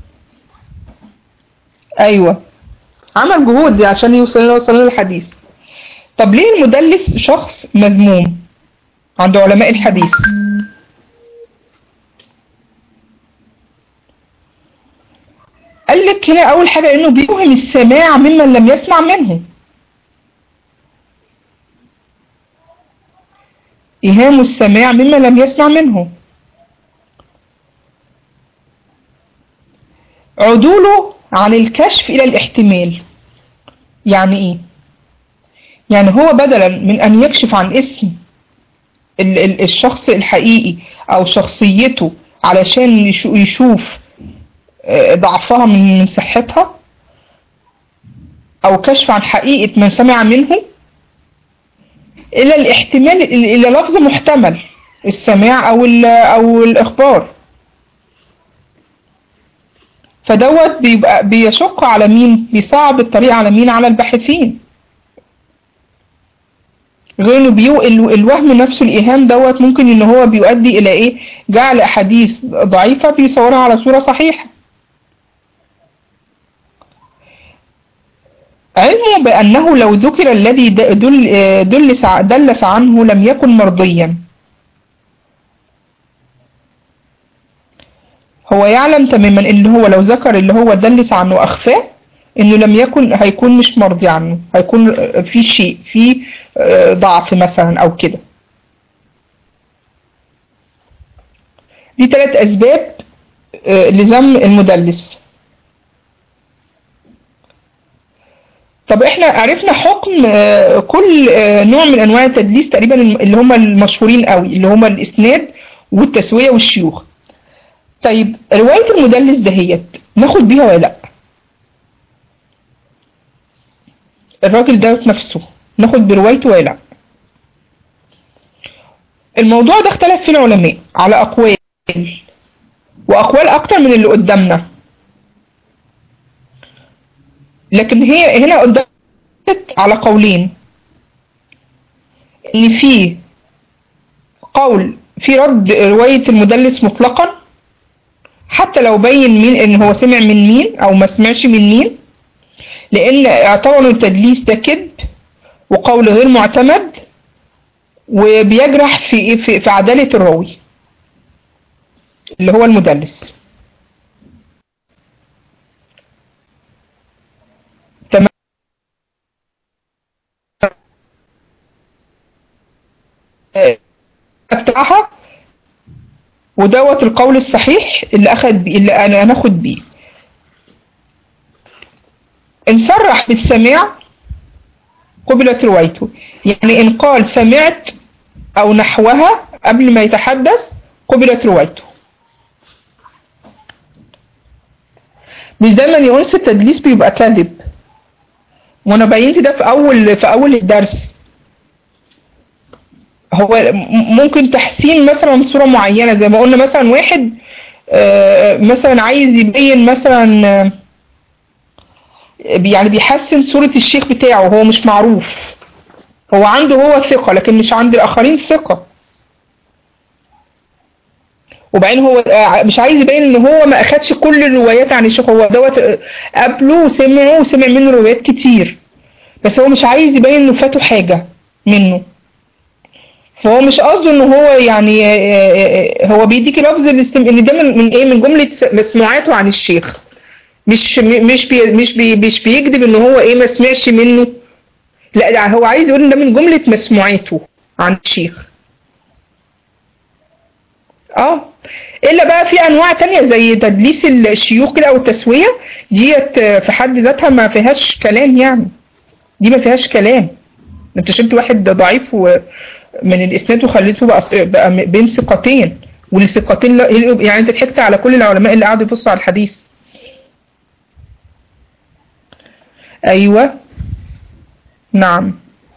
ايوه عمل جهود عشان يوصل يوصل لنا الحديث طب ليه المدلس شخص مذموم عند علماء الحديث قال لك هنا اول حاجه انه بيوهم السماع ممن لم يسمع منه إيهام السماع ممن لم يسمع منه عدوله عن الكشف إلى الاحتمال يعني إيه؟ يعني هو بدلا من أن يكشف عن اسم ال- ال- الشخص الحقيقي أو شخصيته علشان يشو- يشوف آه، ضعفها من من صحتها أو كشف عن حقيقة من سمع منه إلى الاحتمال إلى إلى لفظ محتمل السماع أو ال- أو الإخبار فدوت بيبقى بيشق على مين بيصعب الطريق على مين على الباحثين غير انه بيو ال- الوهم نفسه الايهام دوت ممكن ان هو بيؤدي الى ايه جعل احاديث ضعيفه بيصورها على صوره صحيحه علمه بأنه لو ذكر الذي د- دل آه، دلس ع- دلس عنه لم يكن مرضيا هو يعلم تماما ان هو لو ذكر اللي هو دلس عنه واخفاه انه لم يكن هيكون مش مرضي عنه هيكون آه، في شيء في آه، ضعف مثلا او كده دي ثلاث اسباب آه، لذم المدلس طب احنا عرفنا حكم آه، كل آه، نوع من انواع التدليس تقريبا اللي هم المشهورين قوي اللي هم الاسناد والتسويه والشيوخ طيب روايه المدلس دهيت ناخد بيها ولا لا الراجل ده نفسه ناخد بروايته ولا لا الموضوع ده اختلف فيه العلماء على اقوال واقوال اكتر من اللي قدامنا لكن هي هنا قدامت على قولين ان في قول في رد رواية المدلس مطلقا حتى لو بين مين ان هو سمع من مين او ما سمعش من مين لان اعتبروا التدليس ده كذب وقول غير معتمد وبيجرح في في, في عدالة الراوي اللي هو المدلس تمام بتاعها ودوت القول الصحيح اللي اخد بيه اللي انا هناخد بيه ان صرح بالسماع قبلت روايته يعني ان قال سمعت او نحوها قبل ما يتحدث قبلت روايته مش دايما يا انس التدليس بيبقى كذب وانا بينت ده في اول في اول الدرس هو م- ممكن تحسين مثلا صورة معينة زي ما قلنا مثلا واحد آه، مثلا عايز يبين مثلا آه، يعني بيحسن صورة الشيخ بتاعه هو مش معروف هو عنده هو ثقة لكن مش عند الآخرين ثقة وبعدين هو آه، مش عايز يبين ان هو ما اخدش كل الروايات عن الشيخ هو دوت آه، قابله وسمعه وسمع منه روايات كتير بس هو مش عايز يبين انه فاته حاجة منه فهو مش قصده ان هو يعني آه، آه، آه، هو بيديكي لفظ الاستم ان ده من من ايه من جملة مسموعاته عن الشيخ مش م- مش بي مش بي مش بيكذب ان هو ايه ما سمعش منه لا ده هو عايز يقول ان ده من جملة مسموعاته عن الشيخ اه الا بقى في انواع تانية زي تدليس الشيوخ كده او التسوية ديت آه، في حد ذاتها ما فيهاش كلام يعني دي ما فيهاش كلام انت شلت واحد ضعيف و- من الاسناد وخليته بقى بقى م- بين ثقتين والثقتين لا- يعني انت ضحكت على كل العلماء اللي قعدوا يبصوا على الحديث ايوه نعم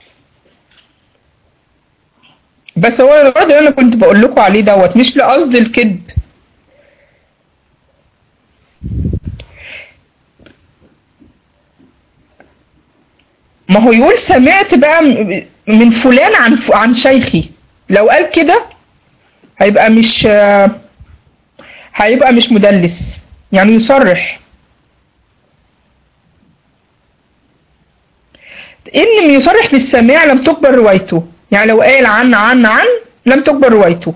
بس هو الغرض اللي انا كنت بقول لكم عليه دوت مش لقصد الكذب ما هو يقول سمعت بقى م- من فلان عن ف- عن شيخي لو قال كده هيبقى مش هيبقى مش مدلس يعني يصرح ان يصرح بالسماع لم تقبل روايته يعني لو قال عن عن عن لم تقبل روايته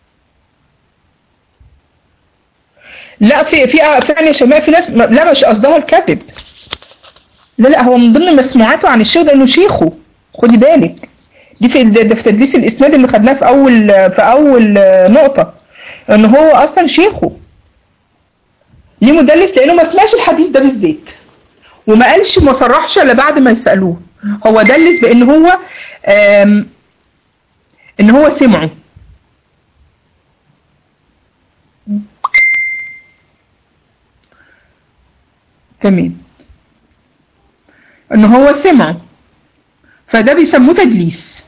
لا في في فعلا يا شباب في ناس ما- لا مش قصدها الكذب لا لا هو من ضمن مسموعاته عن الشيخ ده انه شيخه خدي بالك دي في ده في تدليس الاسناد اللي خدناه في اول في اول نقطة ان هو اصلا شيخه ليه مدلس لانه ما سمعش الحديث ده بالذات وما قالش ما صرحش الا بعد ما يسالوه هو دلس بان هو آم، ان هو سمعه تمام ان هو سمعه فده بيسموه تدليس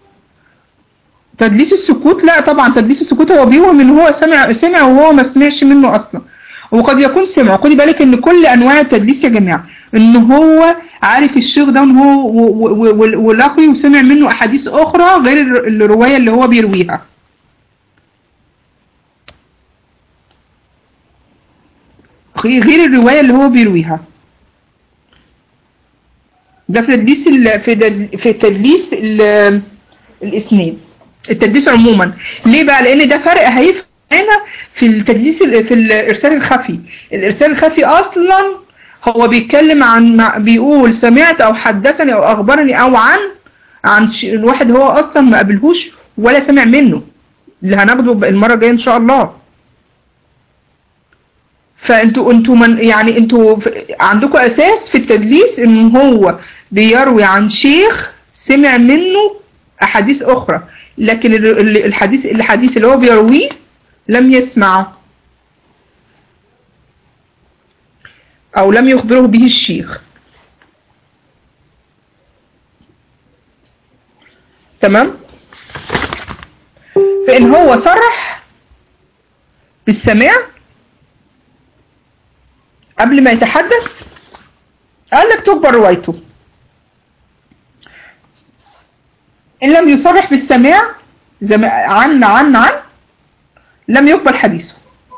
تدليس السكوت لا طبعا تدليس السكوت هو بيوهم ان هو سمع سمع وهو ما سمعش منه اصلا وقد يكون سمع خدي بالك ان كل انواع التدليس يا جماعه ان هو عارف الشيخ ده ان هو و- و- و- ولقي وسمع منه احاديث اخرى غير الر- الروايه اللي هو بيرويها غير الروايه اللي هو بيرويها ده في تدليس ال... في دل... في تدليس ال... الاسناد التدليس عموما ليه بقى لان ده فرق هيفرق هنا في التدليس ال- في الارسال الخفي الارسال الخفي اصلا هو بيتكلم عن مع- بيقول سمعت او حدثني او اخبرني او عن عن ش- الواحد هو اصلا ما قابلهوش ولا سمع منه اللي هناخده المره الجايه ان شاء الله فانتوا انتوا من يعني انتوا ف- عندكم اساس في التدليس ان هو بيروي عن شيخ سمع منه احاديث اخرى لكن ال- ال- الحديث الحديث اللي هو بيرويه لم يسمعه او لم يخبره به الشيخ تمام فان هو صرح بالسماع قبل ما يتحدث قال لك تكبر روايته إن لم يصرح بالسماع زي ما عن عن عن لم يقبل حديثه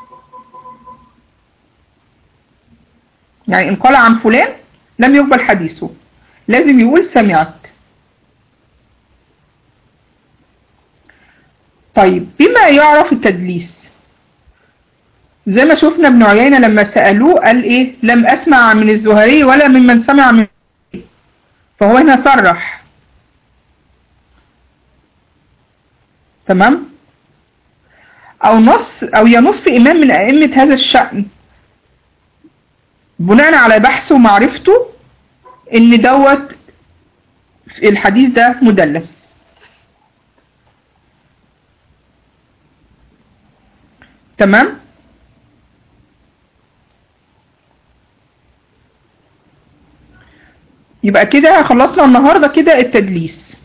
يعني إن قال عن فلان لم يقبل حديثه لازم يقول سمعت طيب بما يعرف التدليس زي ما شفنا ابن عيينة لما سألوه قال ايه لم اسمع من الزهري ولا ممن سمع من فهو هنا صرح تمام او نص او ينص امام من ائمة هذا الشأن بناء على بحثه ومعرفته ان دوت الحديث ده مدلس تمام يبقى كده خلصنا النهارده كده التدليس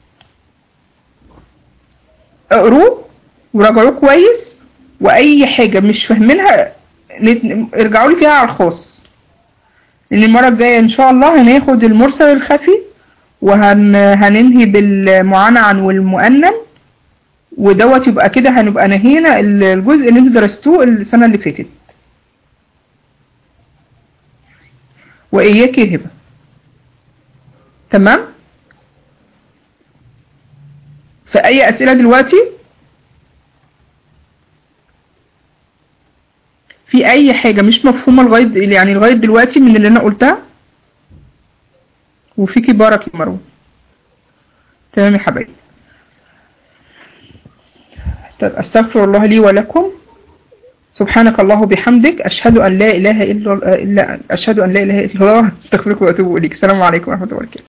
اقروه وراجعوه كويس واي حاجه مش فاهمينها نت- ارجعوا لي فيها على الخاص لان المره الجايه ان شاء الله هناخد المرسل الخفي وهننهي بالمعنعن والمؤنن ودوت يبقى كده هنبقى نهينا الجزء اللي انتوا درستوه السنه اللي فاتت واياك يا هبه تمام في اي اسئله دلوقتي في اي حاجه مش مفهومه لغايه يعني لغايه دلوقتي من اللي انا قلتها وفيكي بارك يا مروه تمام يا حبايبي أست- استغفر الله لي ولكم سبحانك الله وبحمدك اشهد ان لا اله الا الا اشهد ان لا اله الا الله استغفرك واتوب اليك السلام عليكم ورحمه الله وبركاته